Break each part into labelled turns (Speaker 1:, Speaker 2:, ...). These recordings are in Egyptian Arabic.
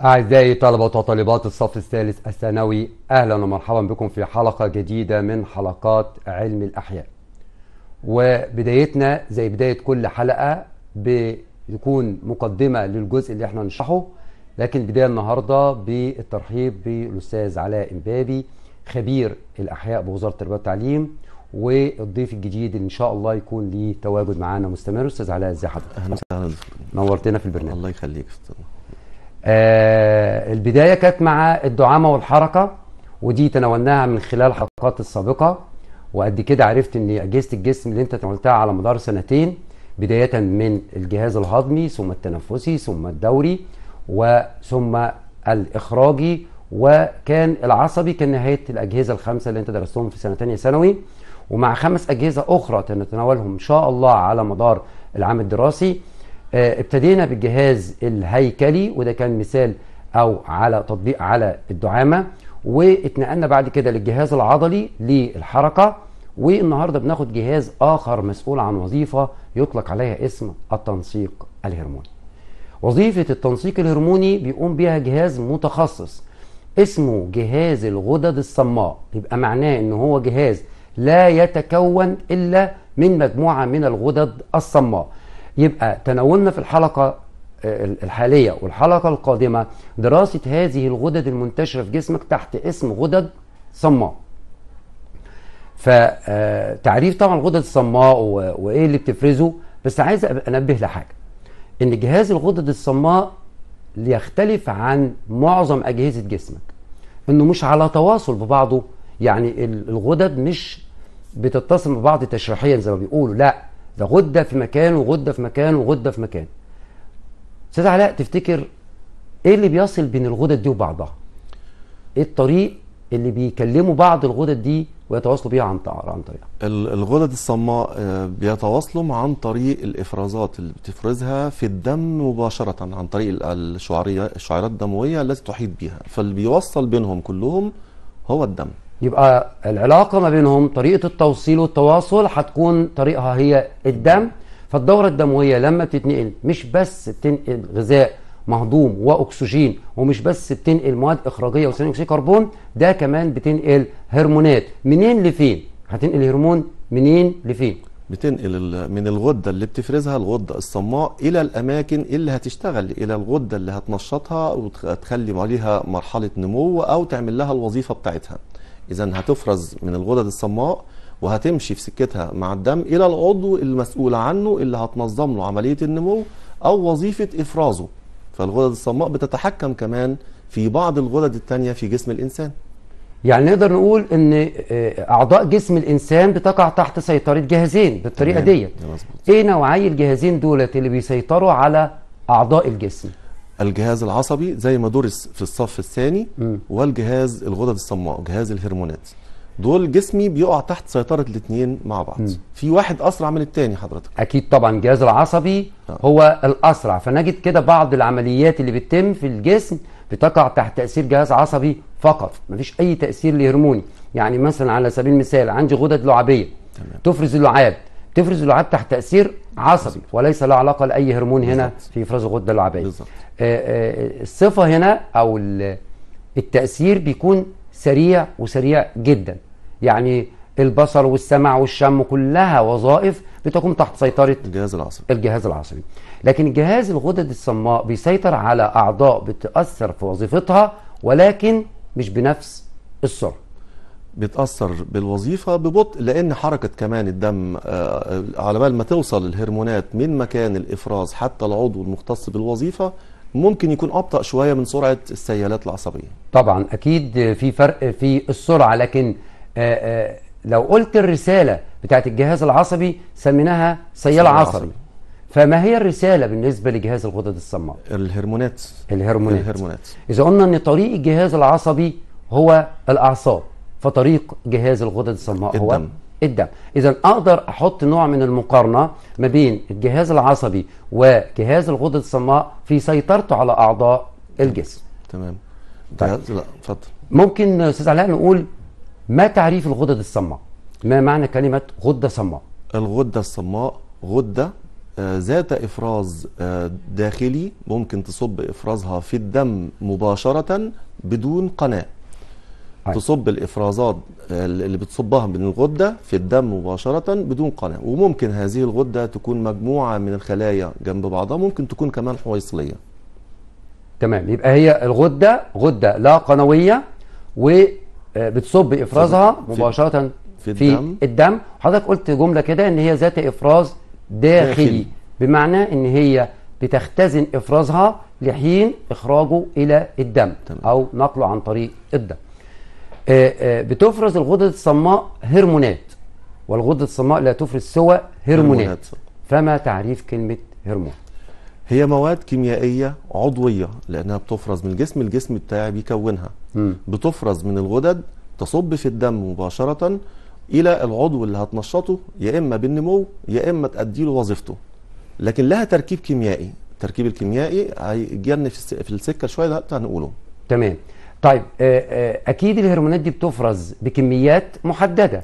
Speaker 1: أعزائي طلبة وطالبات الصف الثالث الثانوي أهلا ومرحبا بكم في حلقة جديدة من حلقات علم الأحياء وبدايتنا زي بداية كل حلقة بيكون مقدمة للجزء اللي احنا نشرحه لكن البداية النهاردة بالترحيب بالأستاذ علاء إمبابي خبير الأحياء بوزارة التربية والتعليم والضيف الجديد اللي إن شاء الله يكون ليه تواجد معانا مستمر أستاذ علاء ازي حضرتك
Speaker 2: اهلا وسهلا
Speaker 1: نورتنا في البرنامج
Speaker 2: الله يخليك أستاذ.
Speaker 1: آه البداية كانت مع الدعامة والحركة ودي تناولناها من خلال الحلقات السابقة وقد كده عرفت ان أجهزة الجسم اللي انت تناولتها على مدار سنتين بداية من الجهاز الهضمي ثم التنفسي ثم الدوري وثم الإخراجي وكان العصبي كان نهاية الأجهزة الخمسة اللي انت درستهم في سنة تانية ثانوي ومع خمس أجهزة أخرى نتناولهم إن شاء الله على مدار العام الدراسي آه، ابتدينا بالجهاز الهيكلي وده كان مثال او على تطبيق على الدعامه واتنقلنا بعد كده للجهاز العضلي للحركه والنهارده بناخد جهاز اخر مسؤول عن وظيفه يطلق عليها اسم التنسيق الهرموني. وظيفه التنسيق الهرموني بيقوم بيها جهاز متخصص اسمه جهاز الغدد الصماء يبقى معناه ان هو جهاز لا يتكون الا من مجموعه من الغدد الصماء يبقى تناولنا في الحلقه آه، الحاليه والحلقه القادمه دراسه هذه الغدد المنتشره في جسمك تحت اسم غدد صماء فتعريف طبعا الغدد الصماء و- وايه اللي بتفرزه بس عايز أبقى انبه لحاجه ان جهاز الغدد الصماء يختلف عن معظم اجهزه جسمك انه مش على تواصل ببعضه يعني ال- الغدد مش بتتصل ببعض تشريحيا زي ما بيقولوا لا ده غده في مكان وغده في مكان وغده في مكان استاذ علاء تفتكر ايه اللي بيصل بين الغدد دي وبعضها ايه الطريق اللي بيكلموا بعض الغدد دي ويتواصلوا بيها عن طريق عن طريقها
Speaker 2: ال- الغدد الصماء آه، بيتواصلوا عن طريق الافرازات اللي بتفرزها في الدم مباشره عن طريق ال- الشعريه الشعيرات الدمويه التي تحيط بها فاللي بيوصل بينهم كلهم هو الدم
Speaker 1: يبقى العلاقة ما بينهم طريقة التوصيل والتواصل هتكون طريقها هي الدم فالدورة الدموية لما بتتنقل مش بس بتنقل غذاء مهضوم واكسجين ومش بس بتنقل مواد اخراجيه وثاني اكسيد كربون ده كمان بتنقل هرمونات منين لفين هتنقل هرمون منين لفين
Speaker 2: بتنقل ال- من الغده اللي بتفرزها الغده الصماء الى الاماكن اللي هتشتغل الى الغده اللي هتنشطها وتخلي عليها مرحله نمو او تعمل لها الوظيفه بتاعتها اذا هتفرز من الغدد الصماء وهتمشي في سكتها مع الدم الى العضو المسؤول عنه اللي هتنظم له عمليه النمو او وظيفه افرازه فالغدد الصماء بتتحكم كمان في بعض الغدد التانية في جسم الانسان
Speaker 1: يعني نقدر نقول ان آه، اعضاء جسم الانسان بتقع تحت سيطره جهازين بالطريقه
Speaker 2: تمام،
Speaker 1: ديت
Speaker 2: ده مظبوط.
Speaker 1: ايه نوعي الجهازين دولت اللي بيسيطروا على اعضاء الجسم
Speaker 2: الجهاز العصبي زي ما درس في الصف الثاني والجهاز الغدد الصماء جهاز الهرمونات دول جسمي بيقع تحت سيطرة الاثنين مع بعض في واحد أسرع من التاني حضرتك
Speaker 1: اكيد طبعا الجهاز العصبي هو الاسرع فنجد كده بعض العمليات اللي بتتم في الجسم بتقع تحت تاثير جهاز عصبي فقط مفيش اي تاثير لهرموني يعني مثلا على سبيل المثال عندي غدد لعابيه تفرز اللعاب تفرز اللعاب تحت تاثير عصبي وليس له علاقه لاي هرمون هنا
Speaker 2: بالظبط.
Speaker 1: في افراز الغده اللعابيه
Speaker 2: بالظبط.
Speaker 1: آه، آه، الصفه هنا او ال- التاثير بيكون سريع وسريع جدا يعني البصر والسمع والشم كلها وظائف بتقوم تحت سيطره
Speaker 2: الجهاز العصبي
Speaker 1: الجهاز العصبي لكن الجهاز الغدد الصماء بيسيطر على اعضاء بتاثر في وظيفتها ولكن مش بنفس السرعه
Speaker 2: بيتأثر بالوظيفة ببطء لأن حركة كمان الدم آه، على بال ما توصل الهرمونات من مكان الإفراز حتى العضو المختص بالوظيفة ممكن يكون أبطأ شوية من سرعة السيالات العصبية
Speaker 1: طبعا اكيد في فرق في السرعه لكن آه، آه، لو قلت الرساله بتاعت الجهاز العصبي سميناها سيال
Speaker 2: سيال
Speaker 1: عصبي
Speaker 2: عصبي.
Speaker 1: فما هي الرساله بالنسبه لجهاز الغدد الصماء
Speaker 2: الهرمونات
Speaker 1: الهرمونات
Speaker 2: الهرمونات
Speaker 1: إذا قلنا إن طريق الجهاز العصبي هو الأعصاب فطريق جهاز الغدد الصماء هو
Speaker 2: الدم.
Speaker 1: الدم إذا أقدر أحط نوع من المقارنة ما بين الجهاز العصبي وجهاز الغدد الصماء في سيطرته على أعضاء الجسم
Speaker 2: تمام
Speaker 1: طيب.
Speaker 2: جهاز- لا اتفضل
Speaker 1: ممكن أستاذ علاء نقول ما تعريف الغدد الصماء ما معنى كلمة غدة صماء
Speaker 2: الغدة الصماء غدة آه، ذات افراز آه، داخلي ممكن تصب افرازها في الدم مباشره بدون قناه
Speaker 1: هاي.
Speaker 2: تصب الافرازات آه، اللي بتصبها من الغده في الدم مباشره بدون قناه وممكن هذه الغده تكون مجموعه من الخلايا جنب بعضها ممكن تكون كمان حويصليه
Speaker 1: تمام يبقى هي الغده غده لا قنويه وبتصب افرازها
Speaker 2: في-
Speaker 1: مباشره
Speaker 2: في
Speaker 1: في
Speaker 2: الدم.
Speaker 1: الدم حضرتك قلت جمله كده ان هي ذات افراز داخلي,
Speaker 2: داخلي.
Speaker 1: بمعنى ان هي بتختزن افرازها لحين اخراجه الى الدم
Speaker 2: تمام.
Speaker 1: او نقله عن طريق الدم آه، آه، بتفرز الغدد الصماء هرمونات والغدة الصماء لا تفرز سوى هرمونات
Speaker 2: هرمونات.
Speaker 1: فما تعريف كلمة هرمون
Speaker 2: هي مواد كيميائية عضوية لأنها بتفرز من الجسم الجسم بتاعي بيكونها
Speaker 1: مم.
Speaker 2: بتفرز من الغدد تصب في الدم مباشرة إلى العضو اللي هتنشطه يا إما بالنمو يا إما تأدي له وظيفته لكن لها تركيب كيميائي التركيب الكيميائي هيجينا في الس- في السكة شوية ده هنقوله
Speaker 1: تمام طيب آه، آه، اكيد الهرمونات دي بتفرز بكميات محدده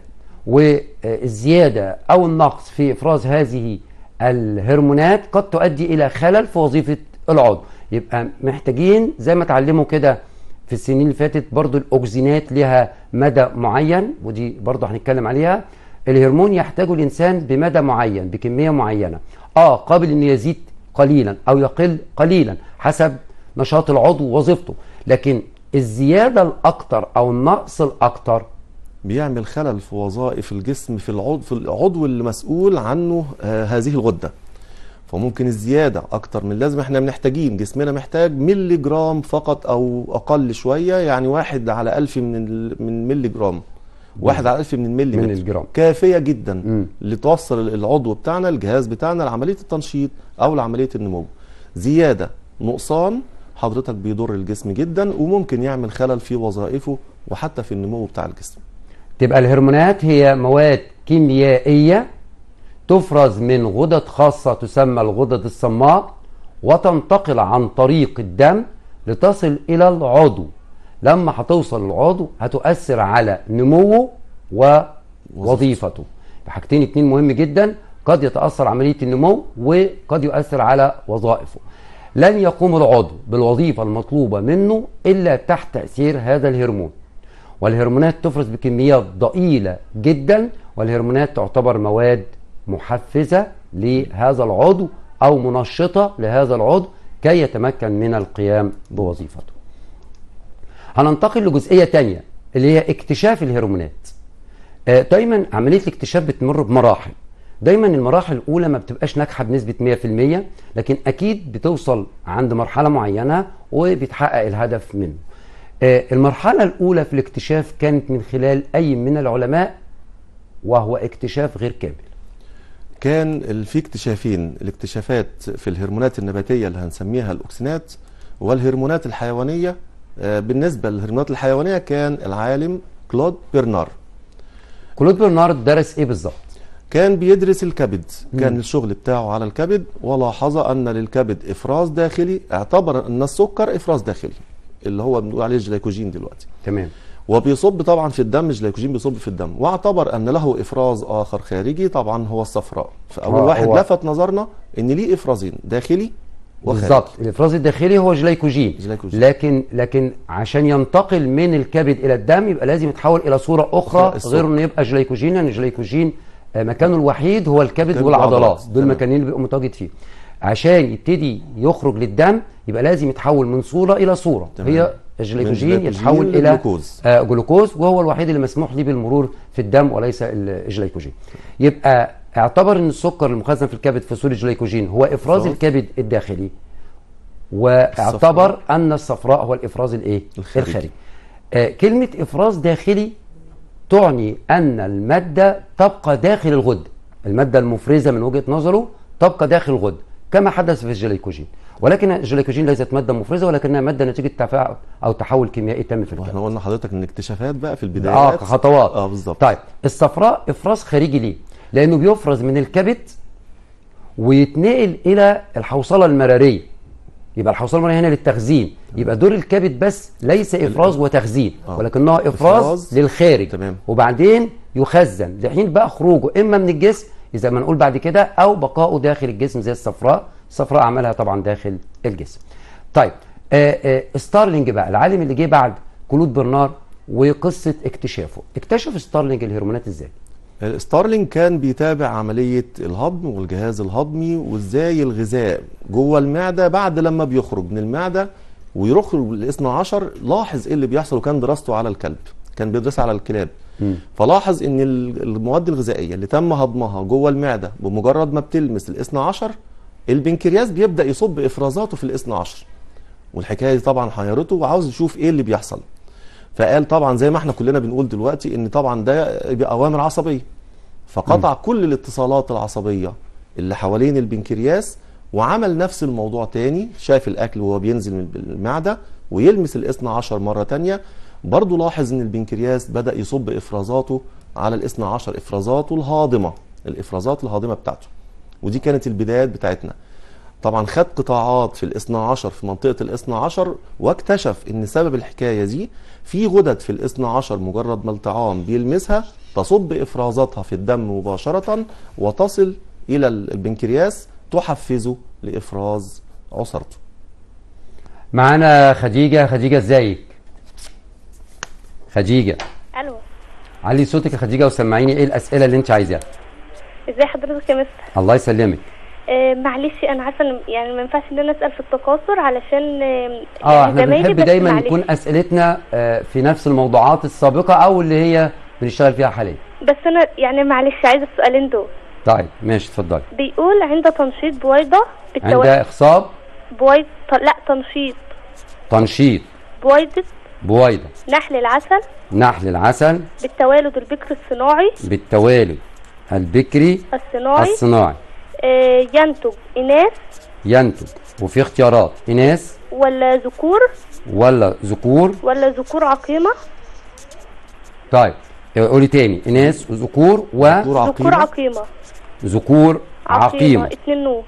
Speaker 1: والزياده او النقص في افراز هذه الهرمونات قد تؤدي الى خلل في وظيفه العضو يبقى محتاجين زي ما اتعلموا كده في السنين اللي فاتت برضو الاكسجينات لها مدى معين ودي برضو هنتكلم عليها الهرمون يحتاجه الانسان بمدى معين بكميه معينه اه قابل ان يزيد قليلا او يقل قليلا حسب نشاط العضو ووظيفته لكن الزياده الاكتر او النقص الاكتر
Speaker 2: بيعمل خلل في وظائف الجسم في العضو في العضو اللي مسؤول عنه آه هذه الغده فممكن الزياده اكتر من اللازم احنا محتاجين جسمنا محتاج ملي جرام فقط او اقل شويه يعني واحد على ألف من ال- من ملي جرام واحد على ألف من الملي
Speaker 1: من
Speaker 2: متر.
Speaker 1: الجرام.
Speaker 2: كافيه جدا
Speaker 1: مم.
Speaker 2: لتوصل العضو بتاعنا الجهاز بتاعنا لعمليه التنشيط او لعمليه النمو زياده نقصان حضرتك بيضر الجسم جدا وممكن يعمل خلل في وظائفه وحتى في النمو بتاع الجسم
Speaker 1: تبقى الهرمونات هي مواد كيميائيه تفرز من غدد خاصه تسمى الغدد الصماء وتنتقل عن طريق الدم لتصل الى العضو لما هتوصل العضو هتؤثر على نموه ووظيفته حاجتين اتنين مهم جدا قد يتاثر عمليه النمو وقد يؤثر على وظائفه لن يقوم العضو بالوظيفه المطلوبه منه الا تحت تاثير هذا الهرمون والهرمونات تفرز بكميات ضئيلة جدا والهرمونات تعتبر مواد محفزة لهذا العضو أو منشطة لهذا العضو كي يتمكن من القيام بوظيفته هننتقل لجزئية تانية اللي هي اكتشاف الهرمونات آه، دايما عملية الاكتشاف بتمر بمراحل دايما المراحل الأولى ما بتبقاش ناجحة بنسبة 100% لكن أكيد بتوصل عند مرحلة معينة وبيتحقق الهدف منه آه، المرحلة الأولى في الاكتشاف كانت من خلال أي من العلماء وهو اكتشاف غير كامل
Speaker 2: كان ال- في اكتشافين الاكتشافات في الهرمونات النباتيه اللي هنسميها الاكسينات والهرمونات الحيوانيه آه، بالنسبه للهرمونات الحيوانيه كان العالم كلود بيرنار
Speaker 1: كلود برنارد درس إيه بالظبط؟
Speaker 2: كان بيدرس الكبد كان الشغل بتاعه على الكبد ولاحظ ان للكبد افراز داخلي اعتبر ان السكر افراز داخلي اللي هو بنقول عليه الجليكوجين دلوقتي
Speaker 1: تمام
Speaker 2: وبيصب طبعا في الدم الجليكوجين بيصب في الدم واعتبر ان له افراز اخر خارجي طبعا هو الصفراء فاول
Speaker 1: آه،
Speaker 2: واحد
Speaker 1: هو-
Speaker 2: لفت نظرنا ان ليه افرازين داخلي وخارجي
Speaker 1: بالظبط الافراز الداخلي هو جليكوجين
Speaker 2: جليكوجين.
Speaker 1: لكن لكن عشان ينتقل من الكبد الى الدم يبقى لازم يتحول الى صوره اخرى
Speaker 2: السكر.
Speaker 1: غير انه يبقى جليكوجين لان الجليكوجين آه، مكانه الوحيد هو الكبد
Speaker 2: الكبد
Speaker 1: والعضلات
Speaker 2: والعضلات.
Speaker 1: دول
Speaker 2: تمام.
Speaker 1: المكانين اللي بيبقى متواجد فيه عشان يبتدي يخرج للدم يبقى لازم يتحول من صوره الى صوره
Speaker 2: تمام.
Speaker 1: هي الجليكوجين
Speaker 2: من جليكوجين
Speaker 1: يتحول الى
Speaker 2: لجلوكوز.
Speaker 1: آه، جلوكوز وهو الوحيد اللي مسموح ليه بالمرور في الدم وليس ال- الجليكوجين يبقى اعتبر ان السكر المخزن في الكبد في صوره جليكوجين هو افراز
Speaker 2: إفراز.
Speaker 1: الكبد الداخلي واعتبر ان الصفراء هو الافراز الايه
Speaker 2: الخارجي.
Speaker 1: الخارجي آه كلمه افراز داخلي تعني ان الماده تبقى داخل الغده الماده المفرزه من وجهه نظره تبقى داخل الغده كما حدث في الجليكوجين ولكن الجليكوجين ليست ماده مفرزه ولكنها ماده نتيجه تفاعل او تحول كيميائي تم في الكبد
Speaker 2: واحنا قلنا حضرتك ان اكتشافات بقى في البدايات
Speaker 1: اه خطوات
Speaker 2: اه بالظبط
Speaker 1: طيب الصفراء افراز خارجي ليه؟ لانه بيفرز من الكبد ويتنقل الى الحوصله المراريه يبقى الحوصله المراريه هنا للتخزين يبقى دور الكبد بس ليس افراز وتخزين
Speaker 2: آه.
Speaker 1: ولكنها افراز
Speaker 2: إفراز.
Speaker 1: للخارج
Speaker 2: تمام.
Speaker 1: وبعدين يخزن لحين بقى خروجه اما من الجسم اذا ما نقول بعد كده او بقائه داخل الجسم زي الصفراء الصفراء عملها طبعا داخل الجسم طيب آه آه ستارلينج بقى العالم اللي جه بعد كلود برنار وقصه اكتشافه اكتشف ستارلينج الهرمونات ازاي
Speaker 2: ستارلينج كان بيتابع عملية الهضم والجهاز الهضمي وازاي الغذاء جوه المعدة بعد لما بيخرج من المعدة ويخرج الاثنى عشر لاحظ ايه اللي بيحصل وكان دراسته على الكلب كان بيدرس على الكلاب فلاحظ ان ال- المواد الغذائية اللي تم هضمها جوه المعدة بمجرد ما بتلمس الاثنى عشر البنكرياس بيبدأ يصب افرازاته في الاثنى عشر والحكايه دي طبعا حيرته وعاوز يشوف ايه اللي بيحصل فقال طبعا زي ما احنا كلنا بنقول دلوقتي ان طبعا ده باوامر عصبيه فقطع كل الاتصالات العصبيه اللي حوالين البنكرياس وعمل نفس الموضوع تاني شاف الاكل وهو بينزل من المعده ويلمس الاثنى عشر مره تانية برضه لاحظ ان البنكرياس بدا يصب افرازاته على الاثنى عشر افرازاته الهاضمه الافرازات الهاضمه بتاعته ودي كانت البدايات بتاعتنا طبعا خد قطاعات في الاثنى عشر في منطقة الاثنى عشر واكتشف ان سبب الحكاية دي في غدد في الاثنى عشر مجرد ما الطعام بيلمسها تصب افرازاتها في الدم مباشرة وتصل الى البنكرياس تحفزه لافراز عصرته
Speaker 1: معانا خديجه خديجه ازيك خديجه
Speaker 3: الو
Speaker 1: علي صوتك يا خديجه وسمعيني ايه الاسئله اللي انت عايزاها
Speaker 3: ازي حضرتك يا مستر
Speaker 1: الله يسلمك
Speaker 3: آه معلش انا عارفه إن- يعني ما ينفعش ان انا اسال في التكاثر علشان آه
Speaker 1: اه
Speaker 3: يعني
Speaker 1: احنا
Speaker 3: زمايلي
Speaker 1: بنحب
Speaker 3: بس
Speaker 1: دايما
Speaker 3: معلش.
Speaker 1: يكون اسئلتنا آه، في نفس الموضوعات السابقه او اللي هي بنشتغل فيها حاليا
Speaker 3: بس انا يعني معلش عايزه السؤالين دول
Speaker 1: طيب ماشي اتفضلي
Speaker 3: بيقول عند تنشيط بويضه
Speaker 1: عند
Speaker 3: بالتو...
Speaker 1: اخصاب
Speaker 3: بويض لا تنشيط
Speaker 1: تنشيط
Speaker 3: بويضه
Speaker 1: بويضه
Speaker 3: نحل العسل
Speaker 1: نحل العسل
Speaker 3: بالتوالد البكر الصناعي
Speaker 1: بالتوالد البكري
Speaker 3: الصناعي
Speaker 1: الصناعي
Speaker 3: آه ينتج اناث
Speaker 1: ينتج وفي اختيارات اناث
Speaker 3: ولا ذكور
Speaker 1: ولا ذكور
Speaker 3: ولا ذكور عقيمه
Speaker 1: طيب قولي تاني اناث وذكور
Speaker 2: ذكور
Speaker 3: ذكور
Speaker 2: عقيمة
Speaker 3: عقيمه
Speaker 1: وذكور عقيم
Speaker 3: اتنين نون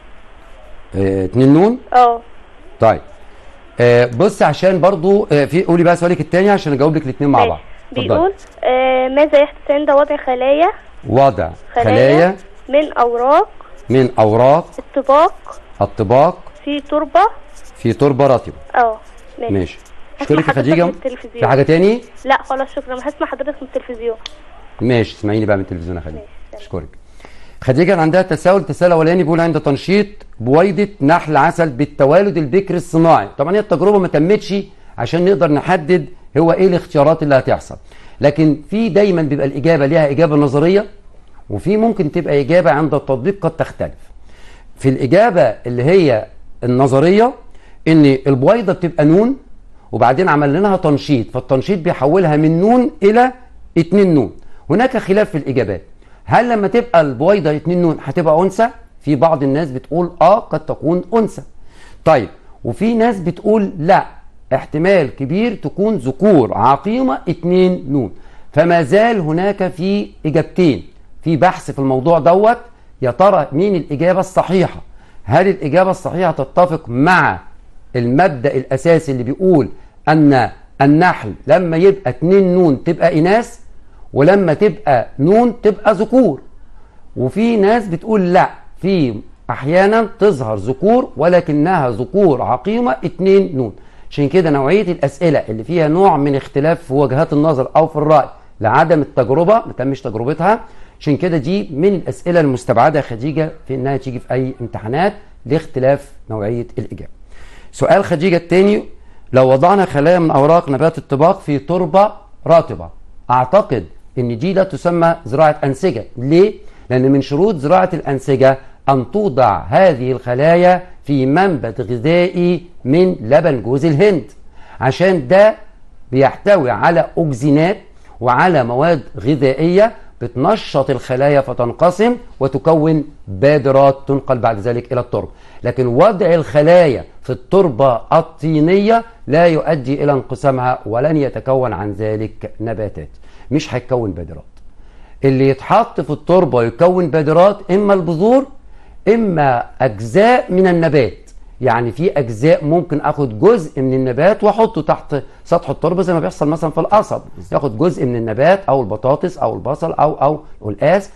Speaker 1: اه اتنين نون
Speaker 3: اه
Speaker 1: طيب آه بص عشان برضو آه في قولي بقى سؤالك التاني عشان اجاوب لك الاثنين مع
Speaker 3: ماشي.
Speaker 1: بعض اتفضلي.
Speaker 3: بيقول آه ماذا يحدث عند وضع خلايا
Speaker 1: وضع
Speaker 3: خلايا,
Speaker 1: خلايا
Speaker 3: من اوراق
Speaker 1: من اوراق
Speaker 3: الطباق
Speaker 1: الطباق
Speaker 3: في تربه
Speaker 1: في تربه رطبه
Speaker 3: اه ماشي,
Speaker 1: ماشي
Speaker 3: هسمع
Speaker 1: اشكرك يا
Speaker 3: حضرتك
Speaker 1: خديجه
Speaker 3: من التلفزيون.
Speaker 1: في حاجه تاني
Speaker 3: لا خلاص شكرا هسمع حضرتك من التلفزيون
Speaker 1: ماشي اسمعيني بقى من التلفزيون يا خديجه
Speaker 3: ماشي.
Speaker 1: اشكرك خديجه كان عندها تساؤل التساؤل الاولاني بيقول عند تنشيط بويضه نحل عسل بالتوالد البكري الصناعي طبعا هي التجربه ما تمتش عشان نقدر نحدد هو ايه الاختيارات اللي هتحصل لكن في دايما بيبقى الاجابه ليها اجابه نظريه وفي ممكن تبقى اجابه عند التطبيق قد تختلف في الإجابة اللي هي النظرية إن البويضة بتبقى نون وبعدين عمل لها تنشيط فالتنشيط بيحولها من نون إلى اتنين نون هناك خلاف في الإجابات هل لما تبقى البويضة اتنين نون هتبقى أنثى؟ في بعض الناس بتقول آه قد تكون أنثى طيب وفي ناس بتقول لا احتمال كبير تكون ذكور عقيمة اتنين نون فما زال هناك في إجابتين في بحث في الموضوع دوت يا ترى مين الإجابة الصحيحة هل الإجابة الصحيحة تتفق مع المبدأ الأساسي اللي بيقول أن النحل لما يبقى اتنين نون تبقى إناث ولما تبقى نون تبقى ذكور وفي ناس بتقول لا في احيانا تظهر ذكور ولكنها ذكور عقيمه اتنين نون عشان كده نوعيه الاسئله اللي فيها نوع من اختلاف في وجهات النظر او في الراي لعدم التجربه ما تمش تجربتها عشان كده دي من الاسئله المستبعده يا خديجه في انها تيجي في اي امتحانات لاختلاف نوعيه الاجابه. سؤال خديجه الثاني لو وضعنا خلايا من اوراق نبات الطباق في تربه رطبه اعتقد ان دي لا تسمى زراعه انسجه ليه لان من شروط زراعه الانسجه ان توضع هذه الخلايا في منبت غذائي من لبن جوز الهند عشان ده بيحتوي على اكسجينات وعلى مواد غذائيه بتنشط الخلايا فتنقسم وتكون بادرات تنقل بعد ذلك الى التربه لكن وضع الخلايا في التربه الطينيه لا يؤدي الى انقسامها ولن يتكون عن ذلك نباتات مش هيتكون بادرات اللي يتحط في التربه يكون بادرات اما البذور اما اجزاء من النبات يعني في اجزاء ممكن اخد جزء من النبات واحطه تحت سطح التربه زي ما بيحصل مثلا في القصب ياخد جزء من النبات او البطاطس او البصل او او القاس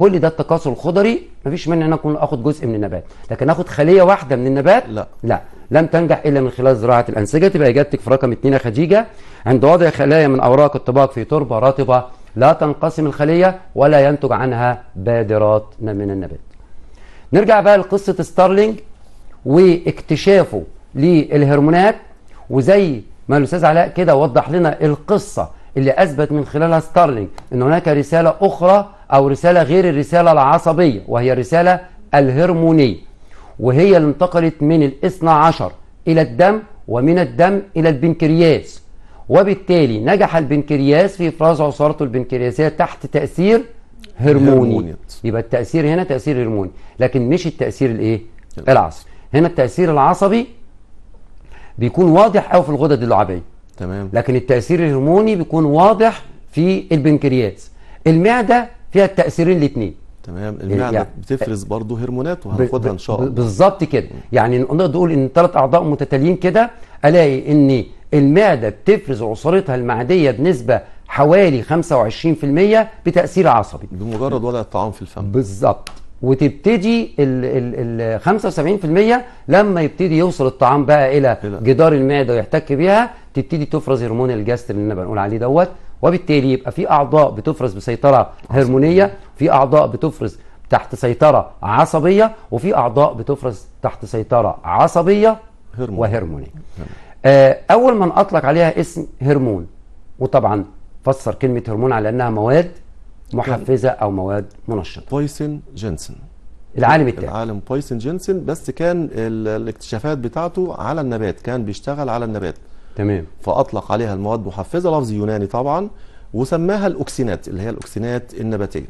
Speaker 1: كل ده التكاثر الخضري مفيش مانع ان انا اكون اخد جزء من النبات لكن اخد خليه واحده من النبات
Speaker 2: لا.
Speaker 1: لا لم تنجح الا من خلال زراعه الانسجه تبقى اجابتك في رقم 2 يا خديجه عند وضع خلايا من اوراق الطباق في تربه رطبه لا تنقسم الخليه ولا ينتج عنها بادرات من النبات نرجع بقى لقصه ستارلينج واكتشافه للهرمونات وزي ما الاستاذ علاء كده وضح لنا القصه اللي اثبت من خلالها ستارلينج ان هناك رساله اخرى او رساله غير الرساله العصبيه وهي الرساله الهرمونيه وهي اللي انتقلت من الاثنى عشر الى الدم ومن الدم الى البنكرياس وبالتالي نجح البنكرياس في افراز عصارته البنكرياسيه تحت تاثير هرموني
Speaker 2: هرموني.
Speaker 1: يبقى التاثير هنا تاثير هرموني لكن مش التاثير الايه العصبي هنا التاثير العصبي بيكون واضح قوي في الغدد اللعابيه
Speaker 2: تمام
Speaker 1: لكن التاثير الهرموني بيكون واضح في البنكرياس المعده فيها التاثيرين الاثنين
Speaker 2: تمام المعده
Speaker 1: يعني-
Speaker 2: بتفرز برضه هرمونات وهناخدها ان شاء الله
Speaker 1: بالظبط كده يعني نقدر نقول ان ثلاث اعضاء متتاليين كده الاقي ان المعده بتفرز عصارتها المعديه بنسبه حوالي 25% بتاثير عصبي
Speaker 2: بمجرد وضع الطعام في الفم
Speaker 1: بالظبط وتبتدي ال ال ال 75% لما يبتدي يوصل الطعام بقى الى
Speaker 2: إلى-
Speaker 1: جدار المعده ويحتك بيها تبتدي تفرز هرمون الجستر اللي انا بنقول عليه دوت وبالتالي يبقى في اعضاء بتفرز بسيطره هرمونيه في اعضاء بتفرز تحت سيطره عصبيه وفي اعضاء بتفرز تحت سيطره عصبيه
Speaker 2: هرمون.
Speaker 1: وهرمونيه آه، اول ما اطلق عليها اسم هرمون وطبعا فسر كلمه هرمون على انها مواد محفزه او مواد منشطه
Speaker 2: بويسن جينسن
Speaker 1: العالم التاني
Speaker 2: العالم بويسن جينسن بس كان ال- الاكتشافات بتاعته على النبات كان بيشتغل على النبات
Speaker 1: تمام
Speaker 2: فاطلق عليها المواد محفزه لفظ يوناني طبعا وسماها الاوكسينات اللي هي الاوكسينات النباتيه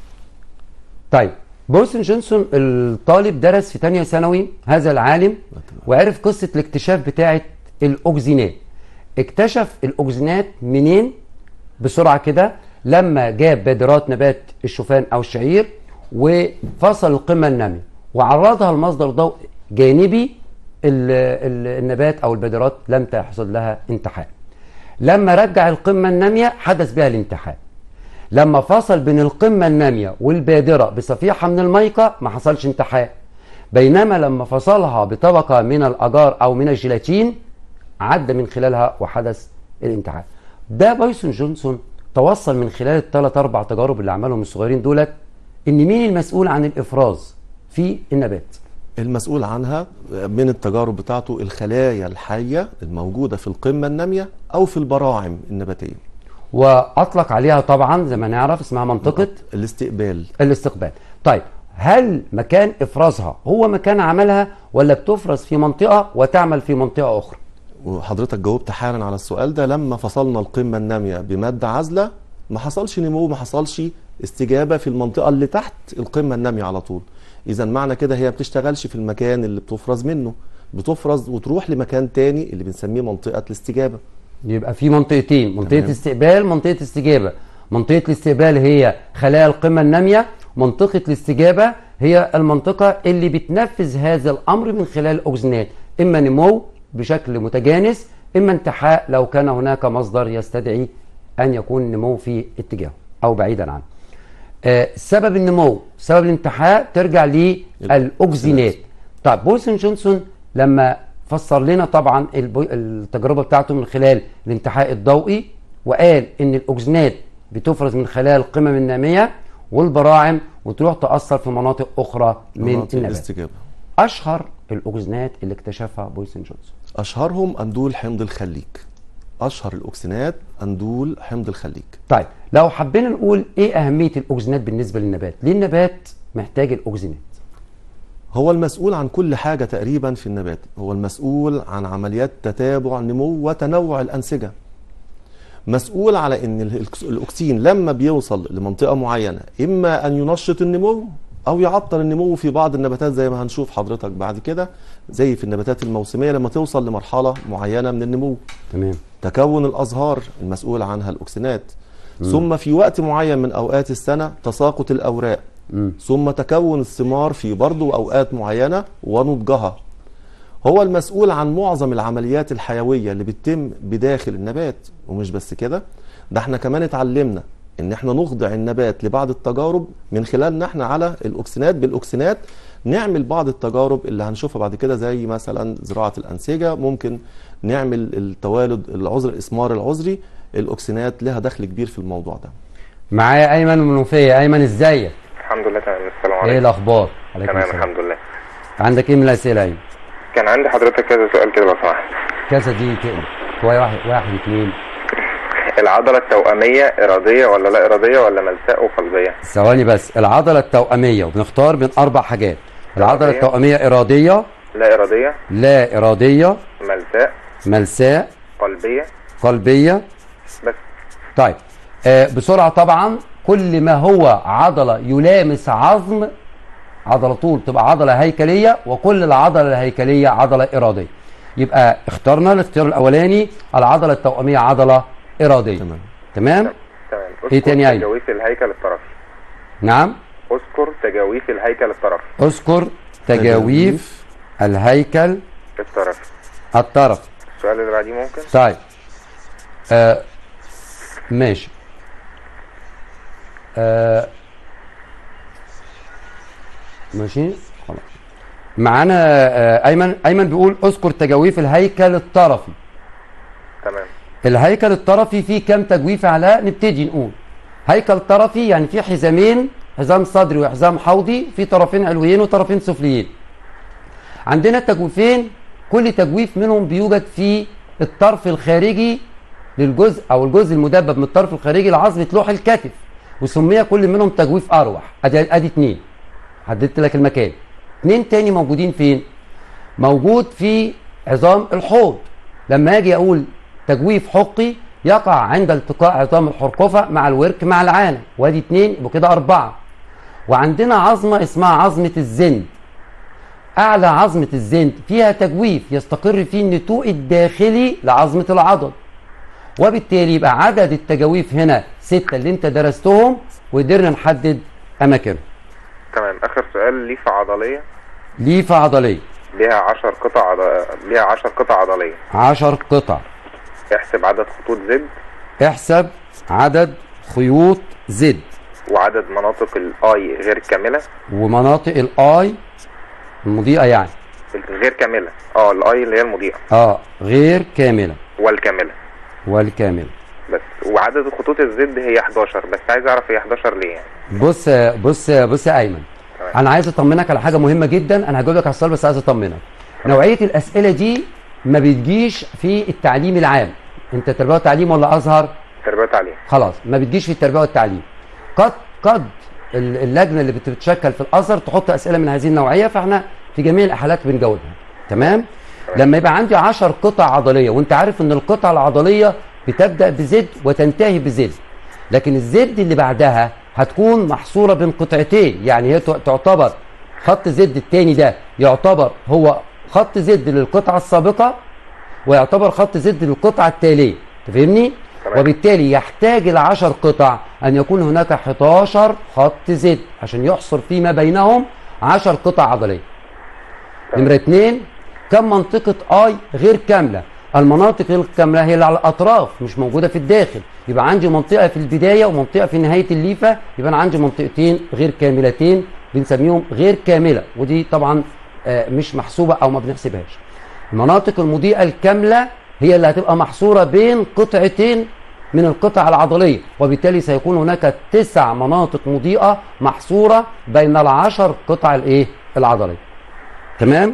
Speaker 1: طيب بورسن جونسون الطالب درس في تانية ثانوي هذا العالم وعرف قصة الاكتشاف بتاعة الأوكسينات اكتشف الأوكسينات منين بسرعة كده لما جاب بادرات نبات الشوفان أو الشعير وفصل القمة النامية وعرضها لمصدر ضوء جانبي ال- ال- النبات أو البادرات لم تحصل لها انتحاء لما رجع القمة النامية حدث بها الانتحاء لما فصل بين القمة النامية والبادرة بصفيحة من الميقة ما حصلش انتحاء بينما لما فصلها بطبقة من الأجار أو من الجيلاتين عدى من خلالها وحدث الانتحاء ده بايسون جونسون توصل من خلال الثلاث أربع تجارب اللي عملهم الصغيرين دولت إن مين المسؤول عن الإفراز في النبات
Speaker 2: المسؤول عنها من التجارب بتاعته الخلايا الحيه الموجوده في القمه الناميه او في البراعم النباتيه
Speaker 1: وأطلق عليها طبعا زي ما نعرف اسمها منطقة
Speaker 2: الاستقبال
Speaker 1: الاستقبال طيب هل مكان افرازها هو مكان عملها ولا بتفرز في منطقه وتعمل في منطقه اخرى
Speaker 2: وحضرتك جاوبت حالا على السؤال ده لما فصلنا القمة النامية بمادة عازلة ما حصلش نمو ما حصلش استجابة في المنطقة اللي تحت القمة النامية على طول إذا معنى كده هي ما بتشتغلش في المكان اللي بتفرز منه بتفرز وتروح لمكان تاني اللي بنسميه منطقة الاستجابة
Speaker 1: يبقى في منطقتين منطقه
Speaker 2: تمام.
Speaker 1: استقبال منطقه استجابه منطقه الاستقبال هي خلايا القمه الناميه منطقه الاستجابه هي المنطقه اللي بتنفذ هذا الامر من خلال الاوكسجينات اما نمو بشكل متجانس اما انتحاء لو كان هناك مصدر يستدعي ان يكون النمو في اتجاهه او بعيدا عنه آه، سبب النمو سبب الانتحاء ترجع للاوكسجينات طيب بولسون جونسون لما فسر لنا طبعا البو- التجربه بتاعته من خلال الانتحاء الضوئي وقال ان الاوكسجينات بتفرز من خلال القمم الناميه والبراعم وتروح تاثر في مناطق اخرى من
Speaker 2: مناطق
Speaker 1: النبات
Speaker 2: الاستجابة
Speaker 1: اشهر الاوكسجينات اللي اكتشفها بويسون جونسون
Speaker 2: أشهرهم أندول حمض الخليك أشهر الأكسينات أندول حمض الخليك
Speaker 1: طيب لو حبينا نقول ايه اهميه الاوكسجينات بالنسبه للنبات ليه النبات محتاج الاوكسجينات
Speaker 2: هو المسؤول عن كل حاجة تقريبا في النبات هو المسؤول عن عمليات تتابع نمو وتنوع الأنسجة مسؤول على ان الأكس- الاكسين لما بيوصل لمنطقه معينه اما ان ينشط النمو او يعطل النمو في بعض النباتات زي ما هنشوف حضرتك بعد كده زي في النباتات الموسميه لما توصل لمرحله معينه من النمو
Speaker 1: تمام
Speaker 2: تكون الازهار المسؤول عنها الاكسينات ثم في وقت معين من اوقات السنه تساقط الاوراق
Speaker 1: مم.
Speaker 2: ثم تكون الثمار في برضو اوقات معينه ونضجها هو المسؤول عن معظم العمليات الحيويه اللي بتتم بداخل النبات ومش بس كده ده احنا كمان اتعلمنا ان احنا نخضع النبات لبعض التجارب من خلالنا احنا على الاوكسينات بالاوكسينات نعمل بعض التجارب اللي هنشوفها بعد كده زي مثلا زراعه الانسجه ممكن نعمل التوالد العذر الاسمار العذري الاوكسينات لها دخل كبير في الموضوع ده
Speaker 1: معايا ايمن من المنوفيه ايمن ازيك
Speaker 4: الحمد لله تمام السلام
Speaker 1: ايه
Speaker 4: عليكم
Speaker 1: الاخبار عليكم
Speaker 4: تمام
Speaker 1: السلام
Speaker 4: الحمد لله
Speaker 1: عندك ايه من الاسئله ايمن
Speaker 4: كان عندي حضرتك كذا سؤال كده لو سمحت
Speaker 1: كذا دي كده شويه واحد واحد اتنين
Speaker 4: العضلة التوأمية إرادية ولا لا إرادية ولا ملساء وقلبية؟
Speaker 1: ثواني بس العضله التوأميه وبنختار من اربع حاجات العضله
Speaker 4: إرادية.
Speaker 1: التوأميه اراديه
Speaker 4: لا إرادية
Speaker 1: لا اراديه
Speaker 4: ملساء
Speaker 1: ملساء
Speaker 4: قلبية
Speaker 1: قلبيه
Speaker 4: بس
Speaker 1: طيب آه بسرعه طبعا كل ما هو عضله يلامس عظم عضله طول تبقى عضله هيكليه وكل العضله الهيكليه عضله اراديه يبقى اخترنا الاختيار الاولاني العضله التوأميه عضله اراديه
Speaker 2: تمام.
Speaker 1: تمام
Speaker 4: تمام
Speaker 1: إيه تاني يا أيمن؟
Speaker 4: تجاويف الهيكل الطرفي
Speaker 1: نعم
Speaker 4: اذكر تجاويف الهيكل الطرفي
Speaker 1: اذكر تجاويف الهيكل
Speaker 4: الطرفي
Speaker 1: الطرف
Speaker 4: السؤال اللي بعديه ممكن؟
Speaker 1: طيب آه ماشي آه ماشي خلاص معانا آه ايمن ايمن بيقول اذكر تجاويف الهيكل الطرفي
Speaker 4: تمام
Speaker 1: الهيكل الطرفي فيه كام تجويف على نبتدي نقول هيكل طرفي يعني فيه حزامين حزام صدري وحزام حوضي في طرفين علويين وطرفين سفليين عندنا تجويفين كل تجويف منهم بيوجد في الطرف الخارجي للجزء او الجزء المدبب من الطرف الخارجي لعظمه لوح الكتف وسمي كل منهم تجويف اروح ادي ادي اتنين حددت لك المكان اتنين تاني موجودين فين موجود في عظام الحوض لما اجي اقول تجويف حقي يقع عند التقاء عظام الحرقفه مع الورك مع العانه وادي اتنين يبقوا كده اربعه وعندنا عظمه اسمها عظمه الزند اعلى عظمه الزند فيها تجويف يستقر فيه النتوء الداخلي لعظمه العضد وبالتالي يبقى عدد التجاويف هنا ستة اللي انت درستهم وقدرنا نحدد اماكنهم
Speaker 4: تمام آخر سؤال ليفة عضلية
Speaker 1: ليفه عضليه
Speaker 4: ليها 10 قطع عض... ليها 10 قطع عضلية
Speaker 1: 10 قطع
Speaker 4: احسب عدد خطوط زد
Speaker 1: احسب عدد خيوط زد
Speaker 4: وعدد مناطق الاي غير كاملة
Speaker 1: ومناطق الاي المضيئه يعني
Speaker 4: غير كاملة اه الاي اللي هي المضيئة
Speaker 1: اه غير كامله
Speaker 4: والكاملة
Speaker 1: والكامله
Speaker 4: بس وعدد خطوط الزد هي 11 بس عايز اعرف هي 11 ليه يعني
Speaker 1: بص بص بص يا ايمن
Speaker 4: تمام.
Speaker 1: انا عايز اطمنك على حاجه مهمه جدا انا هجاوب لك على السؤال بس عايز اطمنك نوعيه الاسئله دي ما بتجيش في التعليم العام انت تربيه وتعليم ولا ازهر
Speaker 4: تربية تعليم
Speaker 1: خلاص ما بتجيش في التربيه والتعليم قد قد ال- اللجنه اللي بت- بتتشكل في الازهر تحط اسئله من هذه النوعيه فاحنا في جميع الاحالات بنجاوبها تمام لما يبقى عندي 10 قطع عضليه وانت عارف ان القطع العضليه بتبدا بزد وتنتهي بزد لكن الزد اللي بعدها هتكون محصوره بين قطعتين يعني هي تع- تعتبر خط زد التاني ده يعتبر هو خط زد للقطعه السابقه ويعتبر خط زد للقطعه التاليه تفهمني
Speaker 4: تمام.
Speaker 1: وبالتالي يحتاج العشر قطع ان يكون هناك 11 خط زد عشان يحصر فيما بينهم 10 قطع عضليه نمرة اتنين كم منطقة اي غير كاملة المناطق غير كاملة هي اللي على الأطراف مش موجودة في الداخل يبقى عندي منطقة في البداية ومنطقة في نهاية الليفة يبقى أنا عندي منطقتين غير كاملتين بنسميهم غير كاملة ودي طبعا آه، مش محسوبة أو ما بنحسبهاش المناطق المضيئة الكاملة هي اللي هتبقى محصورة بين قطعتين من القطع العضلية وبالتالي سيكون هناك تسع مناطق مضيئة محصورة بين العشر قطع الايه العضلية تمام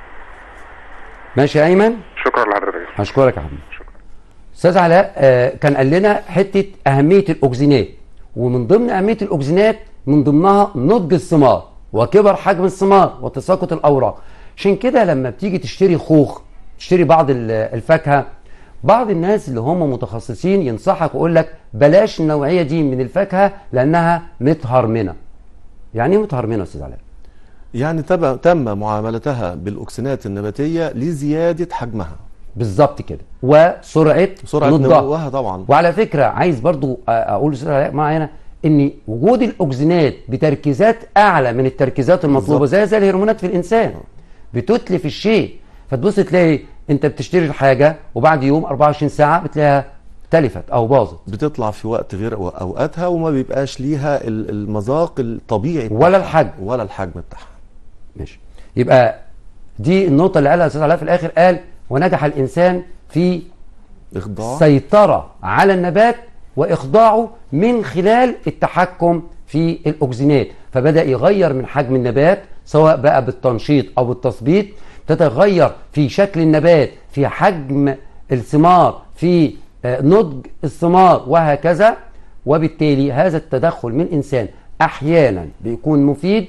Speaker 1: ماشي يا ايمن
Speaker 4: شكرا لحضرتك
Speaker 1: اشكرك يا حبيبي استاذ علاء آه، كان قال لنا حته اهميه الاكسجينات ومن ضمن اهميه الاكسجينات من ضمنها نضج الثمار وكبر حجم الثمار وتساقط الاوراق عشان كده لما بتيجي تشتري خوخ تشتري بعض ال- الفاكهه بعض الناس اللي هم متخصصين ينصحك ويقول لك بلاش النوعيه دي من الفاكهه لانها متهرمنه يعني ايه متهرمنه يا استاذ علاء
Speaker 2: يعني تم تم معاملتها بالاكسينات النباتيه لزياده حجمها
Speaker 1: بالظبط كده وسرعه
Speaker 2: سرعه
Speaker 1: نضجها.
Speaker 2: نموها طبعا
Speaker 1: وعلى فكره عايز برضو أ- اقول للاستاذ علاء معانا ان وجود الاكسجينات بتركيزات اعلى من التركيزات المطلوبه
Speaker 2: بالظبط.
Speaker 1: زي زي الهرمونات في الانسان بتتلف الشيء فتبص تلاقي انت بتشتري الحاجه وبعد يوم 24 ساعه بتلاقيها تلفت او باظت
Speaker 2: بتطلع في وقت غير اوقاتها وما بيبقاش ليها ال- المذاق الطبيعي
Speaker 1: ولا
Speaker 2: بتاعها.
Speaker 1: الحجم.
Speaker 2: ولا الحجم بتاعها
Speaker 1: ماشي يبقى دي النقطه اللي قالها الاستاذ علاء في الاخر قال ونجح الانسان في
Speaker 2: اخضاع
Speaker 1: السيطرة على النبات وإخضاعه من خلال التحكم في الأكسجينات فبدأ يغير من حجم النبات سواء بقى بالتنشيط أو بالتثبيط تتغير في شكل النبات في حجم الثمار في آه، نضج الثمار وهكذا وبالتالي هذا التدخل من الإنسان أحيانا بيكون مفيد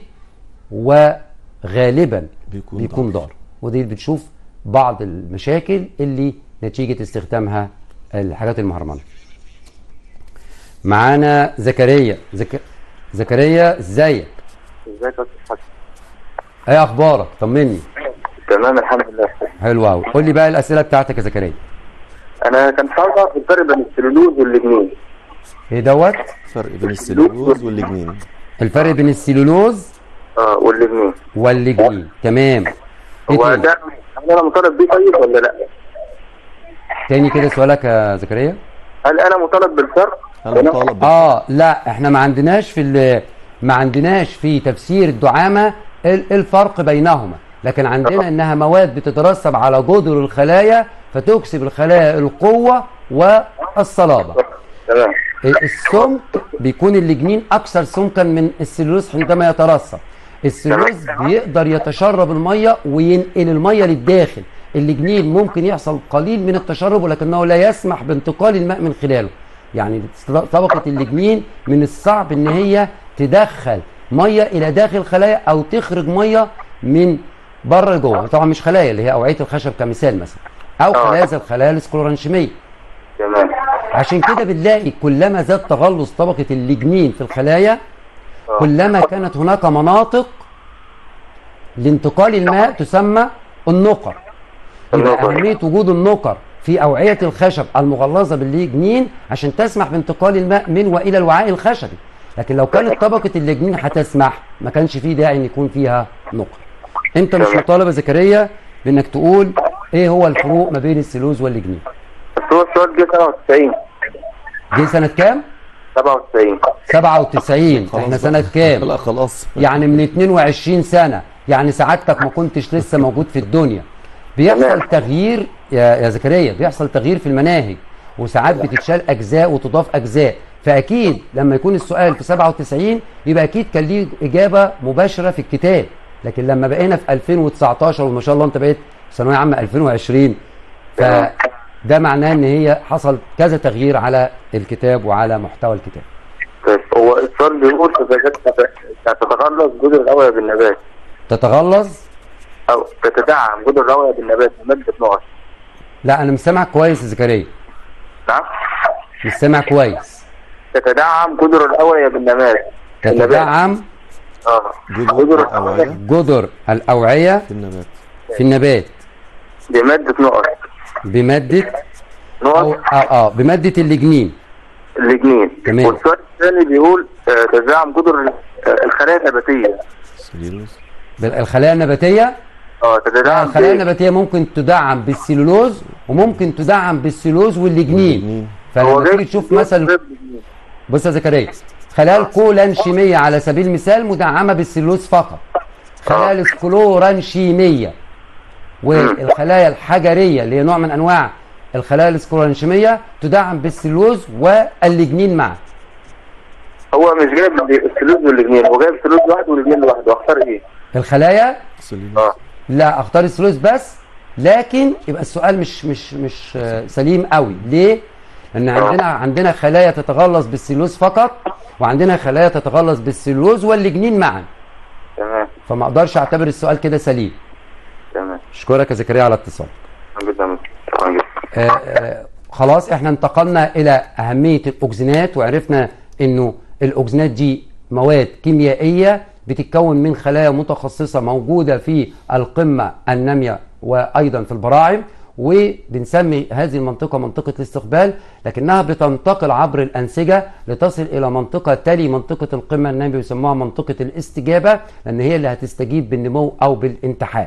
Speaker 1: وغالبا
Speaker 2: بيكون
Speaker 1: بيكون ضار ودي بتشوف بعض المشاكل اللي نتيجة استخدامها الحاجات المهرمنة معانا زكريا زك... زكريا ازيك
Speaker 4: ازيك يا استاذ حسن
Speaker 1: ايه اخبارك طمني
Speaker 4: تمام الحمد لله
Speaker 1: حلو قوي قول لي بقى الاسئله بتاعتك يا زكريا
Speaker 4: انا كان عاوز اعرف الفرق بين السلولوز والليجنين
Speaker 1: ايه دوت
Speaker 2: فرق بين السلولوز والليجنين
Speaker 1: الفرق بين السلولوز
Speaker 4: اه والليجنين
Speaker 1: والليجنين تمام ايه
Speaker 4: هو
Speaker 1: تاني
Speaker 4: ده هل انا مطالب بيه طيب ولا لا؟
Speaker 1: تاني كده سؤالك يا زكريا
Speaker 4: هل انا مطالب بالفرق؟
Speaker 2: هل مطالب بال-
Speaker 1: اه لا احنا ما عندناش في ال- ما عندناش في تفسير الدعامه ال- الفرق بينهما لكن عندنا انها مواد بتترسب على جذر الخلايا فتكسب الخلايا القوه والصلابه
Speaker 4: تمام
Speaker 1: السمك بيكون الليجنين اكثر سمكا من السلولوز عندما يترسب السلولوز بيقدر يتشرب الميه وينقل الميه للداخل الليجنين ممكن يحصل قليل من التشرب ولكنه لا يسمح بانتقال الماء من خلاله يعني طبقه الليجنين من الصعب ان هي تدخل ميه الى داخل الخلايا او تخرج ميه من بره لجوه طبعا مش خلايا اللي هي اوعيه الخشب كمثال مثلا او
Speaker 4: آه.
Speaker 1: خلايا زي الخلايا السكلورانشيميه
Speaker 4: تمام
Speaker 1: عشان كده بنلاقي كلما زاد تغلظ طبقة الليجنين في الخلايا
Speaker 4: آه.
Speaker 1: كلما كانت هناك مناطق لانتقال الماء تسمى النقر يبقى
Speaker 4: النقر.
Speaker 1: أهمية وجود النقر في أوعية الخشب المغلظة بالليجنين عشان تسمح بانتقال الماء من وإلى الوعاء الخشبي لكن لو كانت طبقة الليجنين هتسمح ما كانش فيه داعي ان يكون فيها نقر انت مش
Speaker 4: تمام.
Speaker 1: مطالب يا زكريا بانك تقول ايه هو الفروق ما بين السلوز والليجنين
Speaker 4: بس هو السؤال جه 97
Speaker 1: دي سنة كام؟
Speaker 4: 97
Speaker 1: 97
Speaker 2: خلاص
Speaker 1: احنا
Speaker 2: بقى.
Speaker 1: سنة كام؟
Speaker 2: لا خلاص
Speaker 1: يعني من 22 سنة يعني سعادتك ما كنتش لسه موجود في الدنيا بيحصل
Speaker 4: تمام.
Speaker 1: تغيير يا يا زكريا بيحصل تغيير في المناهج وساعات بتتشال اجزاء وتضاف اجزاء فاكيد لما يكون السؤال في 97 يبقى اكيد كان ليه اجابه مباشره في الكتاب لكن لما بقينا في 2019 وما شاء الله انت بقيت في ثانويه عامه 2020 فده معناه ان هي حصل كذا تغيير على الكتاب وعلى محتوى الكتاب
Speaker 4: طيب هو السؤال بيقول اذا كانت تتغلظ جذر الاوعيه بالنبات
Speaker 1: تتغلظ
Speaker 4: او تتدعم جذر الاوعيه بالنبات بماده نقط
Speaker 1: لا انا مش سامعك كويس يا زكريا
Speaker 4: نعم
Speaker 1: مش سامع كويس
Speaker 4: تتدعم جذر الاوعيه بالنبات بالنبات.
Speaker 1: تتدعم
Speaker 4: اه
Speaker 2: جذور الأوعية
Speaker 1: جذر الأوعية
Speaker 2: في النبات
Speaker 1: في النبات
Speaker 4: بماده نقط
Speaker 1: بمادة أو
Speaker 4: نقط
Speaker 1: آه, آه بمادة الليجنين
Speaker 4: الاثنين
Speaker 1: تمام.
Speaker 4: والسؤال الثاني بيقول آه، تدعم جذر آه، الخلايا النباتيه
Speaker 2: سليلوز
Speaker 1: الخلايا النباتية
Speaker 4: اه
Speaker 1: لا
Speaker 4: تتدعم
Speaker 1: الخلايا
Speaker 4: بإيه؟
Speaker 1: النباتية ممكن تدعم بالسلولوز وممكن تدعم بالسلوز والليجنين
Speaker 2: والليجنين.
Speaker 1: فلما تيجي تشوف مثلا بص يا زكريا خلايا الكولانشيمية على سبيل المثال مدعمة بالسلوز فقط خلايا السكلورانشيمية والخلايا الحجرية اللي هي نوع من أنواع الخلايا السكلورانشيمية تدعم بالسلوز والليجنين معا
Speaker 4: هو مش جايب السلوز والاثنين هو جايب السلوز لوحده والاثنين لوحده اختار ايه؟
Speaker 1: الخلايا
Speaker 2: سليلوز
Speaker 4: اه
Speaker 1: لا اختار الثلوث بس لكن يبقى السؤال مش مش مش آه، سليم قوي ليه لان عندنا عندنا خلايا تتغلظ بالسلوز فقط وعندنا خلايا تتغلظ بالسلوز والليجنين معا
Speaker 4: تمام
Speaker 1: فما اقدرش اعتبر السؤال كده سليم
Speaker 4: تمام
Speaker 1: اشكرك يا زكريا على الاتصال
Speaker 4: جدا شكرا جدا
Speaker 1: آه، آه، خلاص احنا انتقلنا الى اهميه الاكسجينات وعرفنا انه الاكسجينات دي مواد كيميائيه بتتكون من خلايا متخصصه موجوده في القمه الناميه وايضا في البراعم وبنسمي هذه المنطقه منطقه الاستقبال لكنها بتنتقل عبر الانسجه لتصل الى منطقه تلي منطقه القمه الناميه بيسموها منطقه الاستجابه لان هي اللي هتستجيب بالنمو او بالانتحاء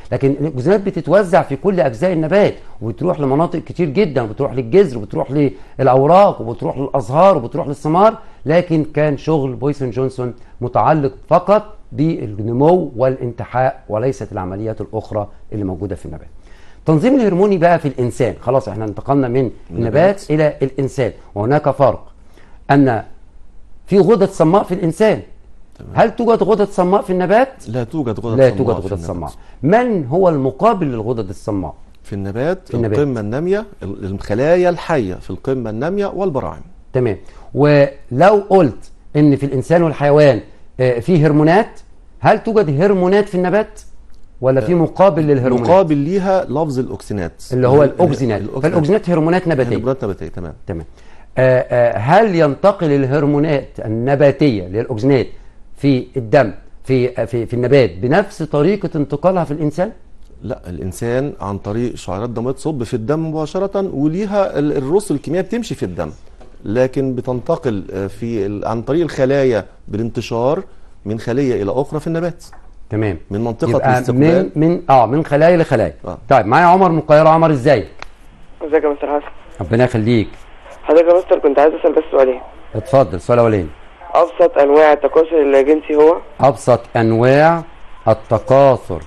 Speaker 1: لكن الاكسجينات بتتوزع في كل اجزاء النبات وبتروح لمناطق كتير جدا وبتروح للجذر وبتروح للاوراق وبتروح للازهار وبتروح للثمار لكن كان شغل بويسون جونسون متعلق فقط بالنمو والانتحاء وليست العمليات الاخرى اللي موجوده في النبات التنظيم الهرموني بقى في الانسان خلاص احنا انتقلنا من النبات الى الانسان وهناك فرق ان في غدد صماء في الانسان هل توجد غدد صماء في النبات
Speaker 2: لا توجد غدد
Speaker 1: لا
Speaker 2: صماء
Speaker 1: توجد
Speaker 2: في
Speaker 1: غدد
Speaker 2: النبات.
Speaker 1: صماء من هو المقابل للغدد الصماء
Speaker 2: في النبات,
Speaker 1: في النبات.
Speaker 2: القمة النامية ال- الخلايا الحية في القمة النامية والبراعم
Speaker 1: تمام ولو قلت ان في الانسان والحيوان آه، في هرمونات هل توجد هرمونات في النبات ولا في مقابل للهرمونات
Speaker 2: مقابل ليها لفظ الأكسينات
Speaker 1: اللي هو الاوكسينات
Speaker 2: الأوكسينات.
Speaker 1: فالاوكسينات هرمونات نباتيه
Speaker 2: هرمونات نباتية تمام
Speaker 1: تمام آه، آه، هل ينتقل الهرمونات النباتيه اللي هي الاوكسجينات في الدم في آه، في في النبات بنفس طريقه انتقالها في الانسان؟
Speaker 2: لا الانسان عن طريق شعيرات دم تصب في الدم مباشره وليها ال- الرسل الكيميائيه بتمشي في الدم لكن بتنتقل آه، في ال- عن طريق الخلايا بالانتشار من خليه الى اخرى في النبات
Speaker 1: تمام
Speaker 2: من منطقه
Speaker 1: يبقى
Speaker 2: الاستقبال
Speaker 1: من من اه من خلايا لخلايا
Speaker 2: آه.
Speaker 1: طيب معايا عمر من القاهره عمر ازيك؟
Speaker 5: ازيك يا مستر حسن
Speaker 1: ربنا يخليك
Speaker 5: حضرتك يا مستر كنت عايز اسال بس سؤالين
Speaker 1: اتفضل السؤال الاولاني
Speaker 5: ابسط انواع التكاثر اللاجنسي هو
Speaker 1: ابسط انواع التكاثر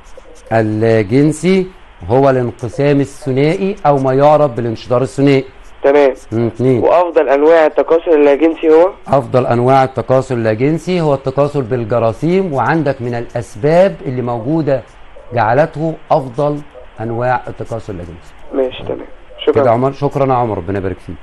Speaker 1: اللاجنسي هو الانقسام الثنائي او ما يعرف بالانشطار الثنائي
Speaker 5: تمام
Speaker 1: مم، اتنين
Speaker 5: وافضل انواع التكاثر اللاجنسي هو
Speaker 1: افضل انواع التكاثر اللاجنسي هو التكاثر بالجراثيم وعندك من الاسباب اللي موجوده جعلته افضل انواع التكاثر اللاجنسي
Speaker 5: ماشي تمام
Speaker 1: كده يا
Speaker 5: شكرا
Speaker 1: عمر شكرا يا عمر ربنا يبارك فيك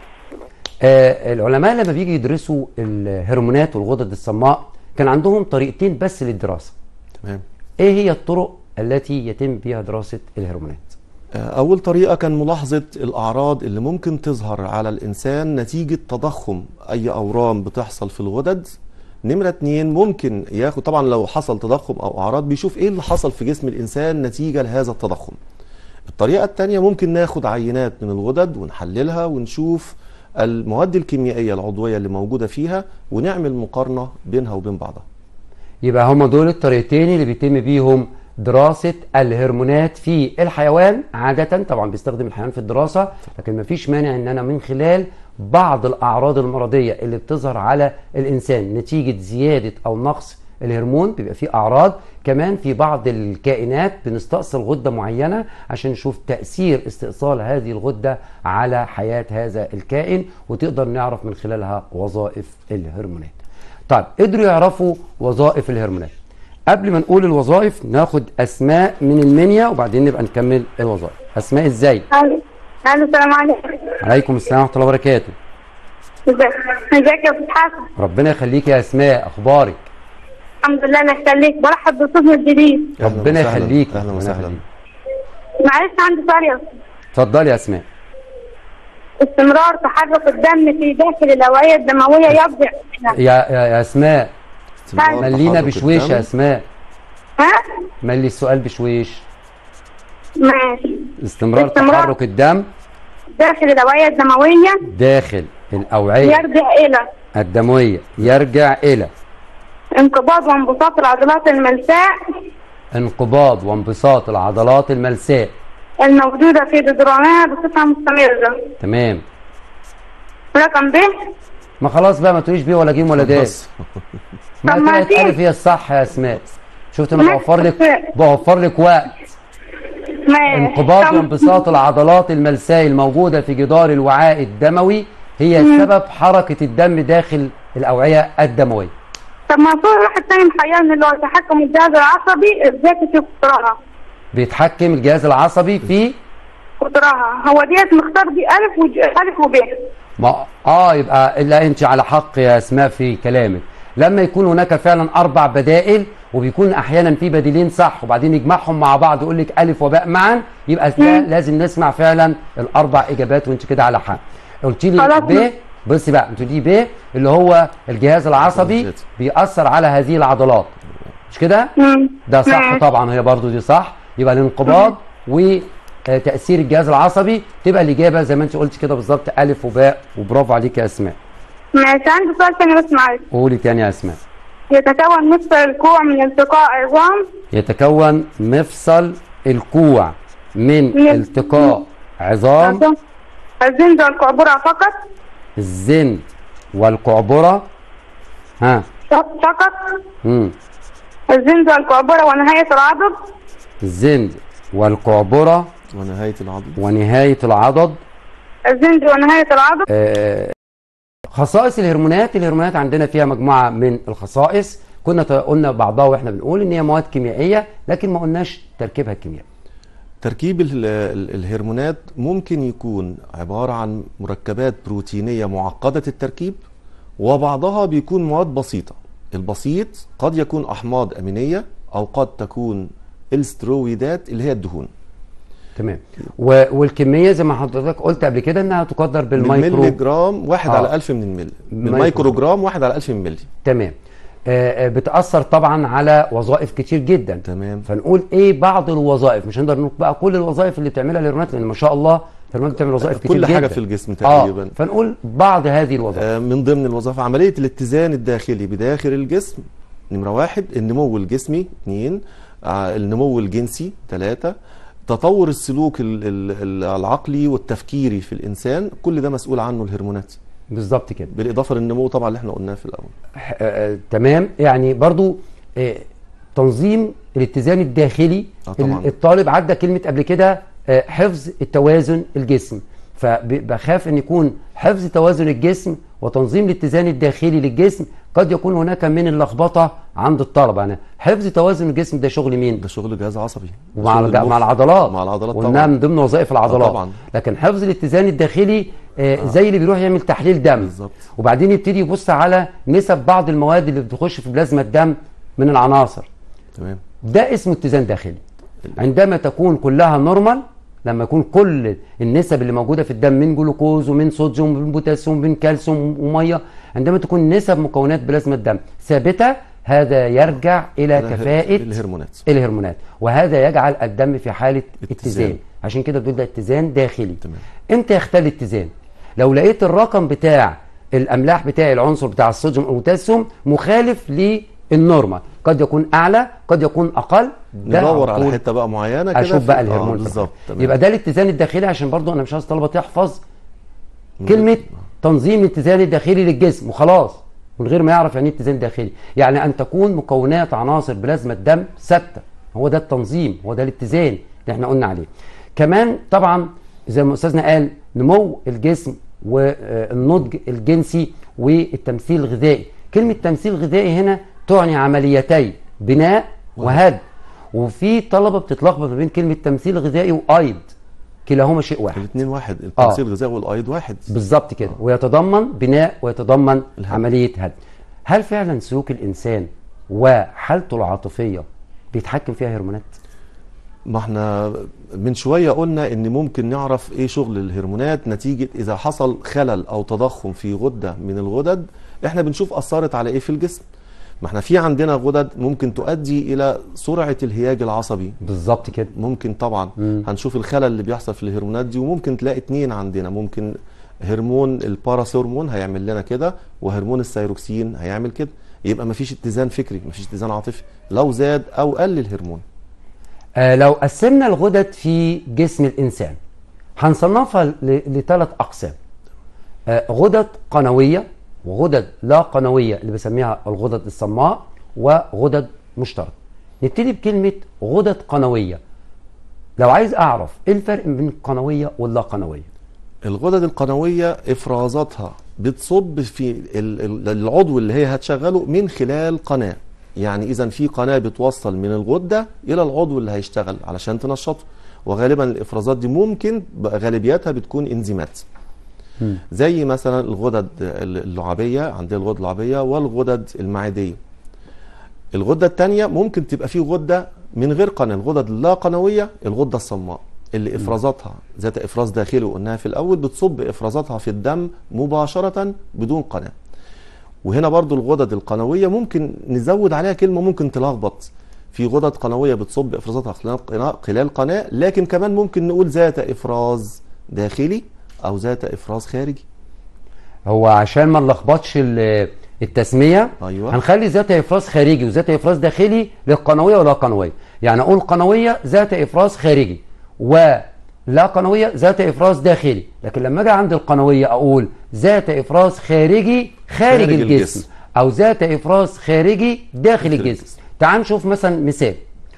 Speaker 1: آه العلماء لما بيجي يدرسوا الهرمونات والغدد الصماء كان عندهم طريقتين بس للدراسه
Speaker 2: تمام
Speaker 1: ايه هي الطرق التي يتم بها دراسه الهرمونات
Speaker 2: آه، أول طريقة كان ملاحظة الأعراض اللي ممكن تظهر على الإنسان نتيجة تضخم أي أورام بتحصل في الغدد نمرة اتنين ممكن ياخد طبعا لو حصل تضخم أو أعراض بيشوف إيه اللي حصل في جسم الإنسان نتيجة لهذا التضخم الطريقة التانية ممكن ناخد عينات من الغدد ونحللها ونشوف المواد الكيميائية العضوية اللي موجودة فيها ونعمل مقارنة بينها وبين بعضها
Speaker 1: يبقى هما دول الطريقتين اللي بيتم بيهم دراسة الهرمونات في الحيوان عادة طبعا بيستخدم الحيوان في الدراسة لكن مفيش مانع ان انا من خلال بعض الاعراض المرضية اللي بتظهر على الانسان نتيجة زيادة او نقص الهرمون بيبقى فيه اعراض كمان في بعض الكائنات بنستأصل غدة معينة عشان نشوف تأثير استئصال هذه الغدة على حياة هذا الكائن وتقدر نعرف من خلالها وظائف الهرمونات طيب قدروا يعرفوا وظائف الهرمونات قبل ما نقول الوظائف ناخد اسماء من المنيا وبعدين نبقى نكمل الوظائف اسماء ازاي
Speaker 3: الو الو السلام عليكم
Speaker 1: عليكم السلام ورحمه الله وبركاته
Speaker 3: ازيك ازيك يا استاذ حسن
Speaker 1: ربنا يخليك يا اسماء اخبارك
Speaker 3: الحمد لله انا يخليك برحب بصوتنا الجديد
Speaker 2: أهلاً
Speaker 1: ربنا
Speaker 2: وسهلاً.
Speaker 1: يخليك
Speaker 2: أهلا
Speaker 1: ربنا
Speaker 2: وسهلا
Speaker 1: يخليك.
Speaker 3: معلش عندي سؤال يا أستاذ.
Speaker 1: اتفضلي يا اسماء
Speaker 3: استمرار تحرك الدم في داخل الاوعيه الدمويه يرجع
Speaker 1: يا يا, يا اسماء
Speaker 2: استمرار
Speaker 1: ملينا
Speaker 2: تحرك
Speaker 1: بشويش
Speaker 2: الدم.
Speaker 1: يا اسماء
Speaker 3: ها
Speaker 1: ملي السؤال بشويش
Speaker 3: ماشي
Speaker 1: استمرار
Speaker 3: استمرار.
Speaker 1: تحرك الدم
Speaker 3: داخل الاوعيه الدمويه
Speaker 1: داخل الاوعيه
Speaker 3: يرجع الى
Speaker 1: الدمويه يرجع الى
Speaker 3: انقباض وانبساط العضلات الملساء
Speaker 1: انقباض وانبساط العضلات الملساء
Speaker 3: الموجوده في جدرانها بصفه مستمره
Speaker 1: تمام
Speaker 3: رقم ب
Speaker 1: ما خلاص بقى ما تقوليش بيه ولا جيم ولا دال
Speaker 2: بس
Speaker 1: ما
Speaker 3: طب ما
Speaker 1: طلعت
Speaker 3: دي-
Speaker 1: الف هي الصح يا اسماء شفت انا
Speaker 3: ما-
Speaker 1: بوفر لك بوفر لك وقت
Speaker 3: ماشي
Speaker 1: انقباض
Speaker 3: طب-
Speaker 1: وانبساط العضلات الملساء الموجوده في جدار الوعاء الدموي هي سبب حركه الدم داخل الاوعيه الدمويه
Speaker 3: طب ما في واحد تاني محيرني اللي هو تحكم الجهاز العصبي الذاتي في قطرها
Speaker 1: بيتحكم الجهاز العصبي في
Speaker 3: قطرها هو ديت مختار دي الف وج... الف وب
Speaker 1: ما اه يبقى الا انت على حق يا اسماء في كلامك لما يكون هناك فعلا اربع بدائل وبيكون احيانا في بديلين صح وبعدين يجمعهم مع بعض يقول لك الف وباء معا يبقى ده لازم نسمع فعلا الاربع اجابات وانت كده على حق قلت لي
Speaker 3: خلاص.
Speaker 1: ب بصي بقى انت دي ب اللي هو الجهاز العصبي
Speaker 2: الذاتي.
Speaker 1: بيأثر على هذه العضلات مش كده ده صح
Speaker 3: ماشي.
Speaker 1: طبعا هي برضو دي صح يبقى الانقباض وتأثير الجهاز العصبي تبقى الإجابة زي ما انت قلت كده بالظبط ألف وباء وبرافو عليك يا أسماء
Speaker 3: ماشي عندي سؤال تاني بس معلش
Speaker 1: قولي تاني يا أسماء
Speaker 3: يتكون مفصل الكوع من التقاء عظام
Speaker 1: يتكون مفصل الكوع من
Speaker 6: من-
Speaker 1: التقاء عظام
Speaker 6: الزند والقعبرة فقط
Speaker 1: الزند والقعبرة ها
Speaker 6: فقط
Speaker 1: مم.
Speaker 6: الزند والقعبرة ونهاية العضد
Speaker 1: الزند والقعبرة
Speaker 2: ونهايه العضد
Speaker 1: ونهاية العضد
Speaker 6: الزند ونهاية العضد
Speaker 1: آه، خصائص الهرمونات الهرمونات عندنا فيها مجموعة من الخصائص كنا ت- قلنا بعضها واحنا بنقول ان هي مواد كيميائية لكن ما قلناش تركيبها الكيميائي
Speaker 2: تركيب ال- ال- الهرمونات ممكن يكون عبارة عن مركبات بروتينية معقدة التركيب وبعضها بيكون مواد بسيطة البسيط قد يكون أحماض أمينية أو قد تكون السترويدات اللي هي الدهون
Speaker 1: تمام و- والكمية زي ما حضرتك قلت قبل كده انها تقدر
Speaker 2: بالملي
Speaker 1: بالمايكرو
Speaker 2: جرام واحد
Speaker 1: آه.
Speaker 2: على ألف من الملي
Speaker 1: مايكرو
Speaker 2: بالمايكرو جرام واحد على ألف من الملي
Speaker 1: تمام آه، آه، بتأثر طبعا على وظائف كتير جدا
Speaker 2: تمام.
Speaker 1: فنقول ايه بعض الوظائف مش هنقدر نقول بقى كل الوظائف اللي بتعملها الهرمونات لان ما شاء الله الهرمونات بتعمل وظائف كتير
Speaker 2: كل
Speaker 1: جدا
Speaker 2: حاجة في الجسم
Speaker 1: اه
Speaker 2: تقريبا
Speaker 1: فنقول بعض هذه الوظائف
Speaker 2: آه، من ضمن الوظائف عملية الاتزان الداخلي بداخل الجسم نمرة واحد النمو الجسمي اثنين آه، النمو الجنسي ثلاثة تطور السلوك ال- ال- ال- العقلي والتفكيري في الإنسان كل ده مسؤول عنه الهرمونات
Speaker 1: بالظبط كده
Speaker 2: بالإضافة للنمو طبعا اللي احنا قلناه في الأول
Speaker 1: آه، آه، تمام يعني برضو آه، تنظيم الاتزان الداخلي
Speaker 2: آه، طبعاً.
Speaker 1: ال- الطالب عدى كلمة قبل كده آه، حفظ التوازن الجسم فبخاف ان يكون حفظ توازن الجسم وتنظيم الاتزان الداخلي للجسم قد يكون هناك من اللخبطة عند الطلبة يعني حفظ توازن الجسم ده شغل مين؟
Speaker 2: ده شغل جهاز عصبي ده
Speaker 1: ومع
Speaker 2: شغل
Speaker 1: الج-
Speaker 2: المخ.
Speaker 1: مع العضلات
Speaker 2: مع العضلات
Speaker 1: وانها
Speaker 2: طبعا
Speaker 1: من ضمن وظائف العضلات
Speaker 2: طبعاً.
Speaker 1: لكن حفظ الاتزان الداخلي آه زي اللي بيروح يعمل تحليل دم
Speaker 2: بالظبط.
Speaker 1: وبعدين يبتدي يبص على نسب بعض المواد اللي بتخش في بلازما الدم من العناصر
Speaker 2: تمام
Speaker 1: ده اسمه اتزان داخلي عندما تكون كلها نورمال لما يكون كل النسب اللي موجوده في الدم من جلوكوز ومن صوديوم ومن بوتاسيوم ومن كالسيوم وميه عندما تكون نسب مكونات بلازما الدم ثابته هذا يرجع الى
Speaker 2: ده
Speaker 1: كفاءه
Speaker 2: الهرمونات
Speaker 1: الهرمونات وهذا يجعل الدم في حاله اتزان,
Speaker 2: اتزان.
Speaker 1: عشان كده بنقول ده اتزان داخلي
Speaker 2: تمام.
Speaker 1: امتى يختل الاتزان لو لقيت الرقم بتاع الاملاح بتاع العنصر بتاع الصوديوم والبوتاسيوم مخالف للنورمال قد يكون اعلى قد يكون اقل ده
Speaker 2: ندور على
Speaker 1: طول
Speaker 2: حتة بقى معينة كده
Speaker 1: اشوف
Speaker 2: في-
Speaker 1: بقى
Speaker 2: آه،
Speaker 1: الهرمون
Speaker 2: بالظبط تمام.
Speaker 1: يبقى ده الاتزان الداخلي عشان برضو انا مش عايز الطلبه تحفظ
Speaker 2: من
Speaker 1: كلمه
Speaker 2: غير-
Speaker 1: تنظيم الاتزان الداخلي للجسم وخلاص من غير ما يعرف يعني ايه اتزان داخلي يعني ان تكون مكونات عناصر بلازما الدم ثابته هو ده التنظيم هو ده الاتزان اللي احنا قلنا عليه كمان طبعا زي ما استاذنا قال نمو الجسم والنضج الجنسي والتمثيل الغذائي كلمه تمثيل غذائي هنا تعني عمليتي بناء وهدم وفي طلبه بتتلخبط ما بين كلمه تمثيل غذائي وايض كلاهما شيء واحد
Speaker 2: الاثنين واحد التمثيل الغذائي والايض واحد
Speaker 1: بالظبط كده ويتضمن بناء ويتضمن
Speaker 2: الهدم.
Speaker 1: عمليه هدم هل فعلا سلوك الانسان وحالته العاطفيه بيتحكم فيها هرمونات
Speaker 2: ما احنا من شوية قلنا ان ممكن نعرف ايه شغل الهرمونات نتيجة اذا حصل خلل او تضخم في غدة من الغدد احنا بنشوف اثرت على ايه في الجسم ما احنا في عندنا غدد ممكن تؤدي الى سرعة الهياج العصبي
Speaker 1: بالظبط كده
Speaker 2: ممكن طبعا
Speaker 1: مم.
Speaker 2: هنشوف الخلل اللي بيحصل في الهرمونات دي وممكن تلاقي اتنين عندنا ممكن هرمون الباراثورمون هيعمل لنا كده وهرمون الثيروكسين هيعمل كده يبقى مفيش اتزان فكري مفيش اتزان عاطفي لو زاد او قل الهرمون
Speaker 1: آه لو قسمنا الغدد في جسم الانسان هنصنفها لثلاث اقسام آه غدد قنويه وغدد لا قنويه اللي بسميها الغدد الصماء وغدد مشتركه نبتدي بكلمه غدد قنويه لو عايز اعرف ايه الفرق بين القنويه واللا قنويه
Speaker 2: الغدد القنوية إفرازاتها بتصب في ال- ال- العضو اللي هي هتشغله من خلال قناة يعني إذا في قناة بتوصل من الغدة إلى العضو اللي هيشتغل علشان تنشطه وغالبا الإفرازات دي ممكن بقى غالبيتها بتكون إنزيمات زي مثلا الغدد اللعابية عندنا الغدد اللعابية والغدد المعدية الغدة التانية ممكن تبقى فيه غدة من غير قناة الغدد اللا قنوية الغدة الصماء اللي افرازاتها ذات افراز داخلي وقلناها في الاول بتصب افرازاتها في الدم مباشرة بدون قناة وهنا برضو الغدد القنوية ممكن نزود عليها كلمة ممكن تلخبط في غدد قنوية بتصب افرازاتها خلال قناة- خلال قناة لكن كمان ممكن نقول ذات افراز داخلي او ذات افراز خارجي
Speaker 1: هو عشان ما نلخبطش ال- التسميه
Speaker 2: أيوة.
Speaker 1: هنخلي ذات افراز خارجي وذات افراز داخلي للقنويه ولا قنويه يعني اقول قنويه ذات افراز خارجي ولا قنويه ذات افراز داخلي لكن لما اجي عند القنويه اقول ذات افراز خارجي خارج,
Speaker 2: خارج
Speaker 1: الجسم,
Speaker 2: الجسم.
Speaker 1: او ذات افراز خارجي داخل الجسم
Speaker 2: الجسم.
Speaker 1: تعال نشوف مثلا مثال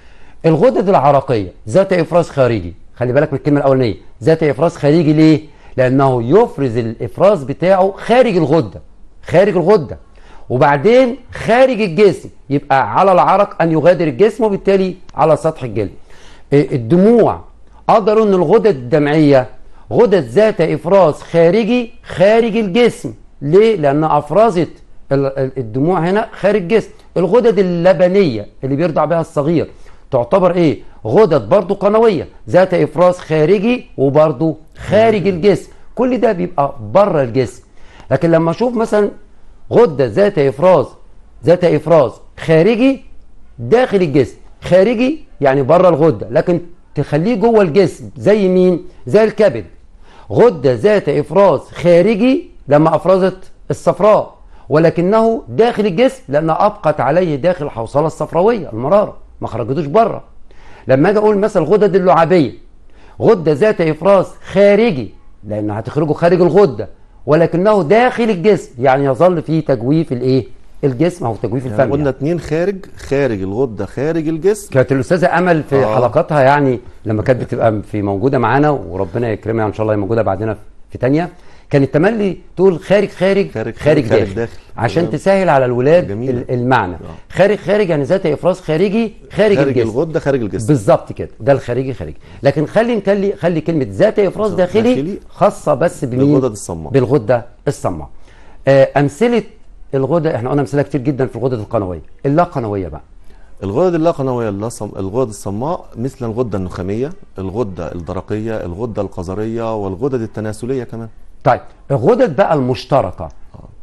Speaker 1: الغدد العرقيه ذات افراز خارجي خلي بالك من الكلمه الاولانيه ذات افراز خارجي ليه لانه يفرز الافراز بتاعه خارج الغده خارج الغده وبعدين خارج الجسم يبقى على العرق ان يغادر الجسم وبالتالي على سطح الجلد إيه الدموع اقدر اقول ان الغدد الدمعيه غدد ذات افراز خارجي خارج الجسم ليه لان افرزت ال- ال- الدموع هنا خارج الجسم الغدد اللبنيه اللي بيرضع بها الصغير تعتبر ايه غدد برضو قنويه ذات افراز خارجي وبرضو خارج الجسم كل ده بيبقى بره الجسم لكن لما اشوف مثلا غده ذات افراز ذات افراز خارجي داخل الجسم خارجي يعني بره الغده لكن تخليه جوه الجسم زي مين زي الكبد غده ذات افراز خارجي لما افرزت الصفراء ولكنه داخل الجسم لانها ابقت عليه داخل الحوصله الصفراويه المراره ما خرجتوش بره لما اجي اقول مثلا الغدد اللعابيه غده ذات افراز خارجي لانها هتخرجه خارج الغده ولكنه داخل الجسم يعني يظل فيه تجويف الايه الجسم او تجويف
Speaker 2: يعني
Speaker 1: الفم
Speaker 2: قلنا
Speaker 1: يعني.
Speaker 2: اتنين خارج خارج الغده خارج الجسم
Speaker 1: كانت الاستاذه امل في
Speaker 2: آه.
Speaker 1: حلقاتها يعني لما كانت بتبقى في موجوده معانا وربنا يكرمها ان شاء الله هي موجوده بعدنا في تانية كانت تملي تقول خارج خارج
Speaker 2: خارج-
Speaker 1: خارج,
Speaker 2: خارج
Speaker 1: داخل,
Speaker 2: داخل.
Speaker 1: عشان
Speaker 2: تمام.
Speaker 1: تسهل على الولاد
Speaker 2: جميلة.
Speaker 1: ال- المعنى
Speaker 2: آه.
Speaker 1: خارج خارج يعني ذات افراز خارجي خارج,
Speaker 2: خارج
Speaker 1: الجسم
Speaker 2: الغده خارج الجسم
Speaker 1: بالظبط كده ده الخارجي خارجي لكن خلي نخلي خلي كلمه ذات افراز داخلي,
Speaker 2: داخلي.
Speaker 1: خاصه بس بمين
Speaker 2: بالغدد الصماء.
Speaker 1: بالغده الصماء آه امثله الغده احنا قلنا امثله كتير جدا في الغدد القنويه اللا قنويه بقى
Speaker 2: الغدد اللا قنويه اللا صم... الغدد الصماء مثل الغده النخاميه الغده الدرقيه الغده القذريه والغدد التناسليه كمان
Speaker 1: طيب الغدد بقى المشتركه آه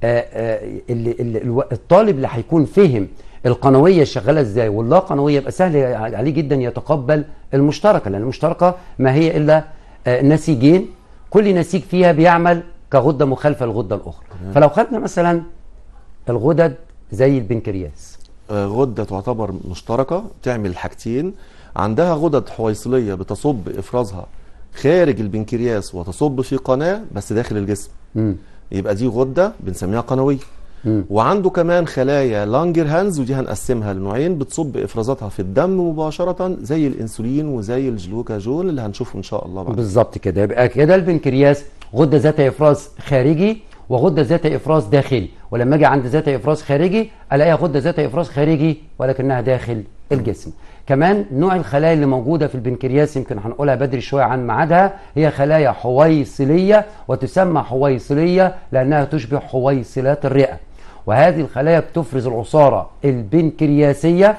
Speaker 1: آه اللي, اللي الو- الطالب اللي هيكون فهم القنويه شغاله ازاي واللا قنويه يبقى سهل عليه جدا يتقبل المشتركه لان المشتركه ما هي الا آه نسيجين كل نسيج فيها بيعمل كغده مخالفه للغده الاخرى فلو خدنا مثلا الغدد زي البنكرياس
Speaker 2: آه، غده تعتبر مشتركه تعمل حاجتين عندها غدد حويصليه بتصب افرازها خارج البنكرياس وتصب في قناه بس داخل الجسم
Speaker 1: مم.
Speaker 2: يبقى دي غده بنسميها قنويه
Speaker 1: مم.
Speaker 2: وعنده كمان خلايا لانجر هانز ودي هنقسمها لنوعين بتصب افرازاتها في الدم مباشره زي الانسولين وزي الجلوكاجون اللي هنشوفه ان شاء الله بعد
Speaker 1: بالظبط كده يبقى كده البنكرياس غده ذات افراز خارجي وغده ذات افراز داخلي ولما اجي عند ذات افراز خارجي الاقيها غده ذات افراز خارجي ولكنها داخل الجسم كمان نوع الخلايا اللي موجوده في البنكرياس يمكن هنقولها بدري شويه عن ميعادها هي خلايا حويصليه وتسمى حويصليه لانها تشبه حويصلات الرئه وهذه الخلايا بتفرز العصاره البنكرياسيه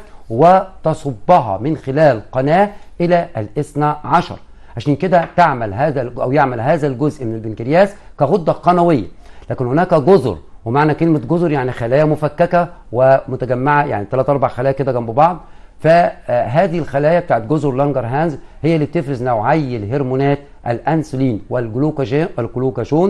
Speaker 1: وتصبها من خلال قناه الى الاثنى عشر عشان كده تعمل هذا الج- او يعمل هذا الجزء من البنكرياس كغده قنويه لكن هناك جزر ومعنى كلمه جزر يعني خلايا مفككه ومتجمعه يعني ثلاث اربع خلايا كده جنب بعض فهذه الخلايا بتاعت جزر لانجر هانز هي اللي بتفرز نوعي الهرمونات الانسولين والجلوكاجين الجلوكاجون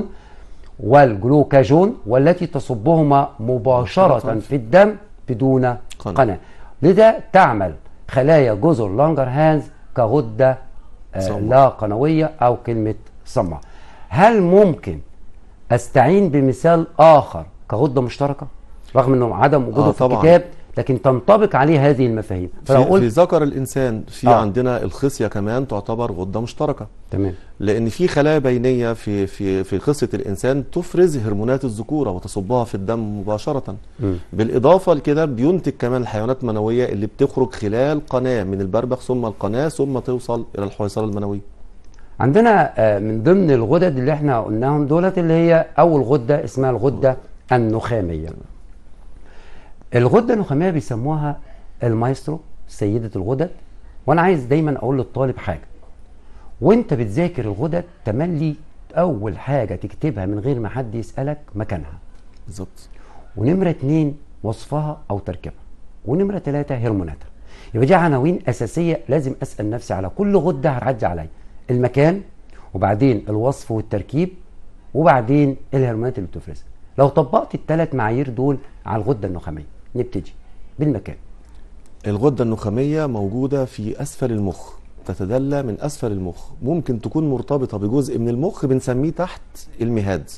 Speaker 1: والجلوكاجون والتي تصبهما مباشرة في الدم بدون
Speaker 2: قناة.
Speaker 1: قناة لذا تعمل خلايا جزر لانجر هانز كغدة آه،
Speaker 2: صماء.
Speaker 1: لا قنوية أو كلمة صماء هل ممكن أستعين بمثال آخر كغدة مشتركة رغم أنه عدم وجوده
Speaker 2: آه،
Speaker 1: في
Speaker 2: طبعاً.
Speaker 1: الكتاب لكن تنطبق عليه هذه المفاهيم فلو
Speaker 2: في, في
Speaker 1: قلت
Speaker 2: ذكر الانسان في
Speaker 1: آه.
Speaker 2: عندنا الخصيه كمان تعتبر غده مشتركه
Speaker 1: تمام
Speaker 2: لان في خلايا بينيه في في في خصيه الانسان تفرز هرمونات الذكوره وتصبها في الدم مباشره
Speaker 1: مم.
Speaker 2: بالاضافه لكده بينتج كمان الحيوانات المنويه اللي بتخرج خلال قناه من البربخ ثم القناه ثم توصل الى الحويصله المنويه
Speaker 1: عندنا آه، من ضمن الغدد اللي احنا قلناهم دولت اللي هي اول غده اسمها الغده النخاميه الغده النخاميه بيسموها المايسترو سيده الغدد وانا عايز دايما اقول للطالب حاجه وانت بتذاكر الغدد تملي اول حاجه تكتبها من غير ما حد يسالك مكانها
Speaker 2: بالظبط
Speaker 1: ونمرة اتنين وصفها أو تركيبها ونمرة تلاتة هرموناتها يبقى دي عناوين أساسية لازم أسأل نفسي على كل غدة هتعدي عليا المكان وبعدين الوصف والتركيب وبعدين الهرمونات اللي بتفرزها لو طبقت الثلاث معايير دول على الغدة النخامية نبتدي بالمكان
Speaker 2: الغده النخاميه موجوده في اسفل المخ تتدلى من اسفل المخ ممكن تكون مرتبطه بجزء من المخ بنسميه تحت المهاد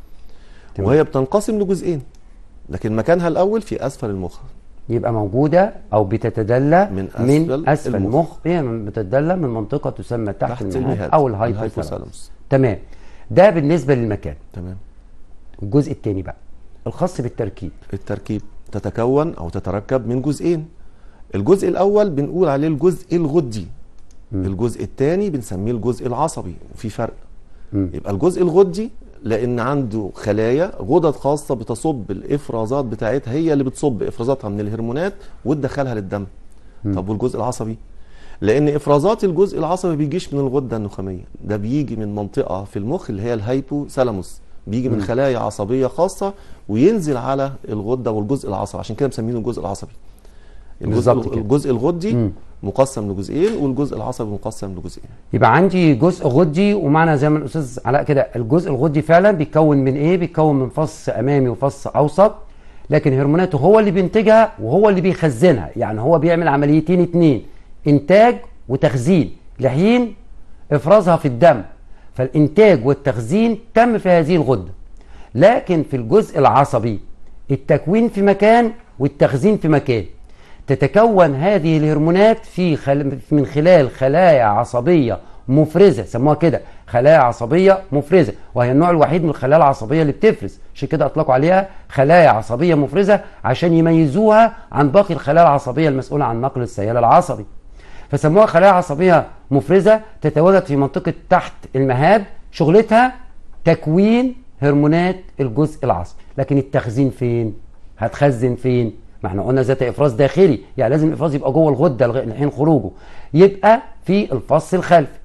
Speaker 1: تمام.
Speaker 2: وهي بتنقسم لجزئين لكن مكانها الاول في اسفل المخ
Speaker 1: يبقى موجوده او بتتدلى
Speaker 2: من
Speaker 1: من
Speaker 2: أسفل
Speaker 1: اسفل
Speaker 2: المخ.
Speaker 1: المخ هي من- بتتدلى من منطقه تسمى تحت,
Speaker 2: تحت
Speaker 1: المهاد
Speaker 2: المهاد
Speaker 1: او الهايبوثالاموس
Speaker 2: الهايبوثالاموس
Speaker 1: تمام ده بالنسبه للمكان
Speaker 2: تمام
Speaker 1: الجزء الثاني بقى الخاص بالتركيب
Speaker 2: التركيب تتكون او تتركب من جزئين الجزء الاول بنقول عليه الجزء الغدي الجزء الثاني بنسميه الجزء العصبي وفي فرق
Speaker 1: مم.
Speaker 2: يبقى الجزء الغدي لان عنده خلايا غدد خاصه بتصب الافرازات بتاعتها هي اللي بتصب افرازاتها من الهرمونات وتدخلها للدم طب والجزء العصبي لان افرازات الجزء العصبي بيجيش من الغده النخاميه ده بيجي من منطقه في المخ اللي هي الهايبوثالاموس بيجي من خلايا عصبيه خاصه وينزل على الغده والجزء العصبي عشان كده مسمينه الجزء العصبي الجزء,
Speaker 1: بالظبط كده.
Speaker 2: الجزء الغدي
Speaker 1: مم.
Speaker 2: مقسم لجزئين والجزء العصبي مقسم لجزئين
Speaker 1: يبقى عندي جزء غدي ومعنى زي ما الاستاذ علاء كده الجزء الغدي فعلا بيتكون من ايه بيتكون من فص امامي وفص اوسط لكن هرموناته هو اللي بينتجها وهو اللي بيخزنها يعني هو بيعمل عمليتين اتنين انتاج وتخزين لحين افرازها في الدم فالانتاج والتخزين تم في هذه الغده لكن في الجزء العصبي التكوين في مكان والتخزين في مكان تتكون هذه الهرمونات في خل... من خلال خلايا عصبيه مفرزه سموها كده خلايا عصبيه مفرزه وهي النوع الوحيد من الخلايا العصبيه اللي بتفرز عشان كده اطلقوا عليها خلايا عصبيه مفرزه عشان يميزوها عن باقي الخلايا العصبيه المسؤوله عن نقل السيال العصبي فسموها خلايا عصبيه مفرزه تتواجد في منطقه تحت المهاد شغلتها تكوين هرمونات الجزء العصبي لكن التخزين فين هتخزن فين ما احنا قلنا ذات افراز داخلي يعني لازم الافراز يبقى جوه الغده لغاية- لحين خروجه يبقى في الفص الخلفي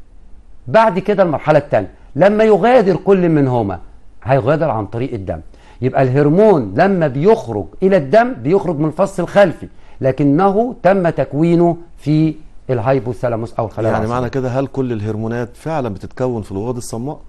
Speaker 1: بعد كده المرحله الثانيه لما يغادر كل منهما هيغادر عن طريق الدم يبقى الهرمون لما بيخرج الى الدم بيخرج من الفص الخلفي لكنه تم تكوينه في الهايبوثالاموس او الخلايا
Speaker 2: يعني
Speaker 1: العصبية.
Speaker 2: معنى كده هل كل الهرمونات فعلا بتتكون في الغدد الصماء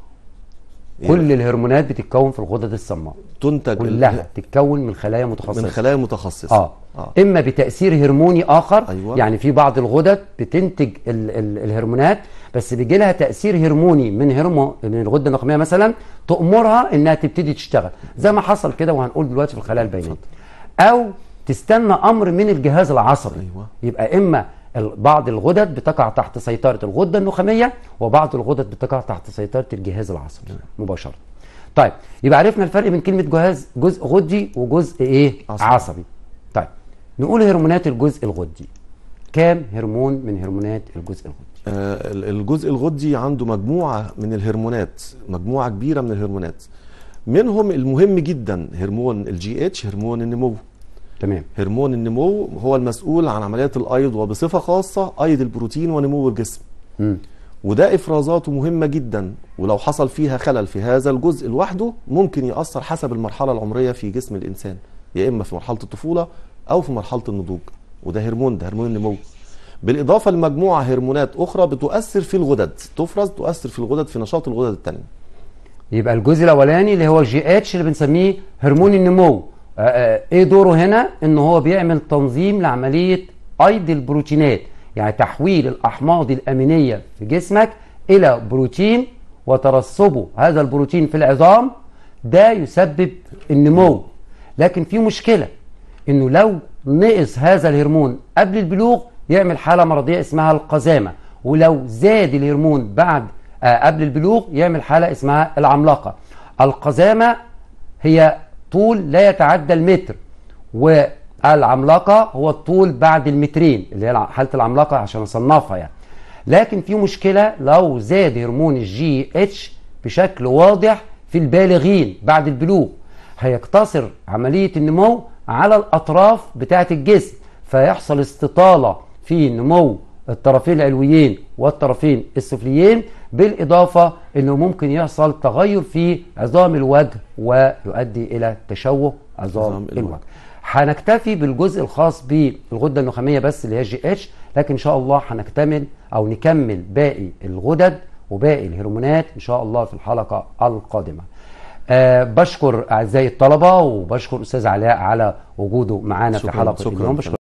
Speaker 1: كل الهرمونات بتتكون في الغدد الصماء
Speaker 2: تنتج
Speaker 1: كلها تتكون من خلايا متخصصه
Speaker 2: من خلايا متخصصه
Speaker 1: اه اما بتاثير هرموني اخر
Speaker 2: أيوة.
Speaker 1: يعني في بعض الغدد بتنتج ال ال الهرمونات بس بيجي لها تاثير هرموني من هرمو من الغده النخاميه مثلا تامرها انها تبتدي تشتغل زي ما حصل كده وهنقول دلوقتي في الخلايا البينيه او تستنى امر من الجهاز العصبي
Speaker 2: أيوة.
Speaker 1: يبقى اما ال- بعض الغدد بتقع تحت سيطره الغده النخاميه وبعض الغدد بتقع تحت سيطره الجهاز العصبي مباشره طيب يبقى عرفنا الفرق بين كلمه جهاز جزء غدي وجزء ايه
Speaker 2: عصبي.
Speaker 1: عصبي, عصبي. طيب نقول هرمونات الجزء الغدي كام هرمون من هرمونات الجزء الغدي
Speaker 2: آه، ال- الجزء الغدي عنده مجموعة من الهرمونات مجموعة كبيرة من الهرمونات منهم المهم جدا هرمون الجي اتش هرمون النمو
Speaker 1: تمام
Speaker 2: هرمون النمو هو المسؤول عن عمليات الأيض وبصفة خاصة أيض البروتين ونمو الجسم
Speaker 1: مم.
Speaker 2: وده إفرازاته مهمة جدا ولو حصل فيها خلل في هذا الجزء لوحده ممكن يأثر حسب المرحلة العمرية في جسم الإنسان يا إما في مرحلة الطفولة أو في مرحلة النضوج وده هرمون ده هرمون النمو بالإضافة لمجموعة هرمونات أخرى بتؤثر في الغدد تفرز تؤثر في الغدد في نشاط الغدد التانية
Speaker 1: يبقى الجزء الاولاني اللي هو الجي اتش اللي بنسميه هرمون النمو آه، آه، ايه دوره هنا ان هو بيعمل تنظيم لعمليه ايض البروتينات يعني تحويل الاحماض الامينيه في جسمك الى بروتين وترسبه هذا البروتين في العظام ده يسبب النمو لكن في مشكله انه لو نقص هذا الهرمون قبل البلوغ يعمل حاله مرضيه اسمها القزامه ولو زاد الهرمون بعد آه قبل البلوغ يعمل حاله اسمها العملاقه القزامه هي طول لا يتعدى المتر والعملاقه هو الطول بعد المترين اللي هي حاله العملاقه عشان اصنفها يعني لكن في مشكله لو زاد هرمون الجي اتش بشكل واضح في البالغين بعد البلوغ هيقتصر عمليه النمو على الاطراف بتاعه الجسم فيحصل استطاله في نمو الطرفين العلويين والطرفين السفليين بالاضافه انه ممكن يحصل تغير في عظام الوجه ويؤدي الى تشوه عظام
Speaker 2: عظام الوجه.
Speaker 1: الوجه هنكتفي بالجزء الخاص بالغده النخاميه بس اللي هي الجي اتش لكن ان شاء الله هنكتمل او نكمل باقي الغدد وباقي الهرمونات ان شاء الله في الحلقه القادمه أه بشكر اعزائي الطلبه وبشكر استاذ علاء على وجوده معانا في
Speaker 2: شكراً-
Speaker 1: حلقه
Speaker 2: شكراً.
Speaker 1: اليوم بشكر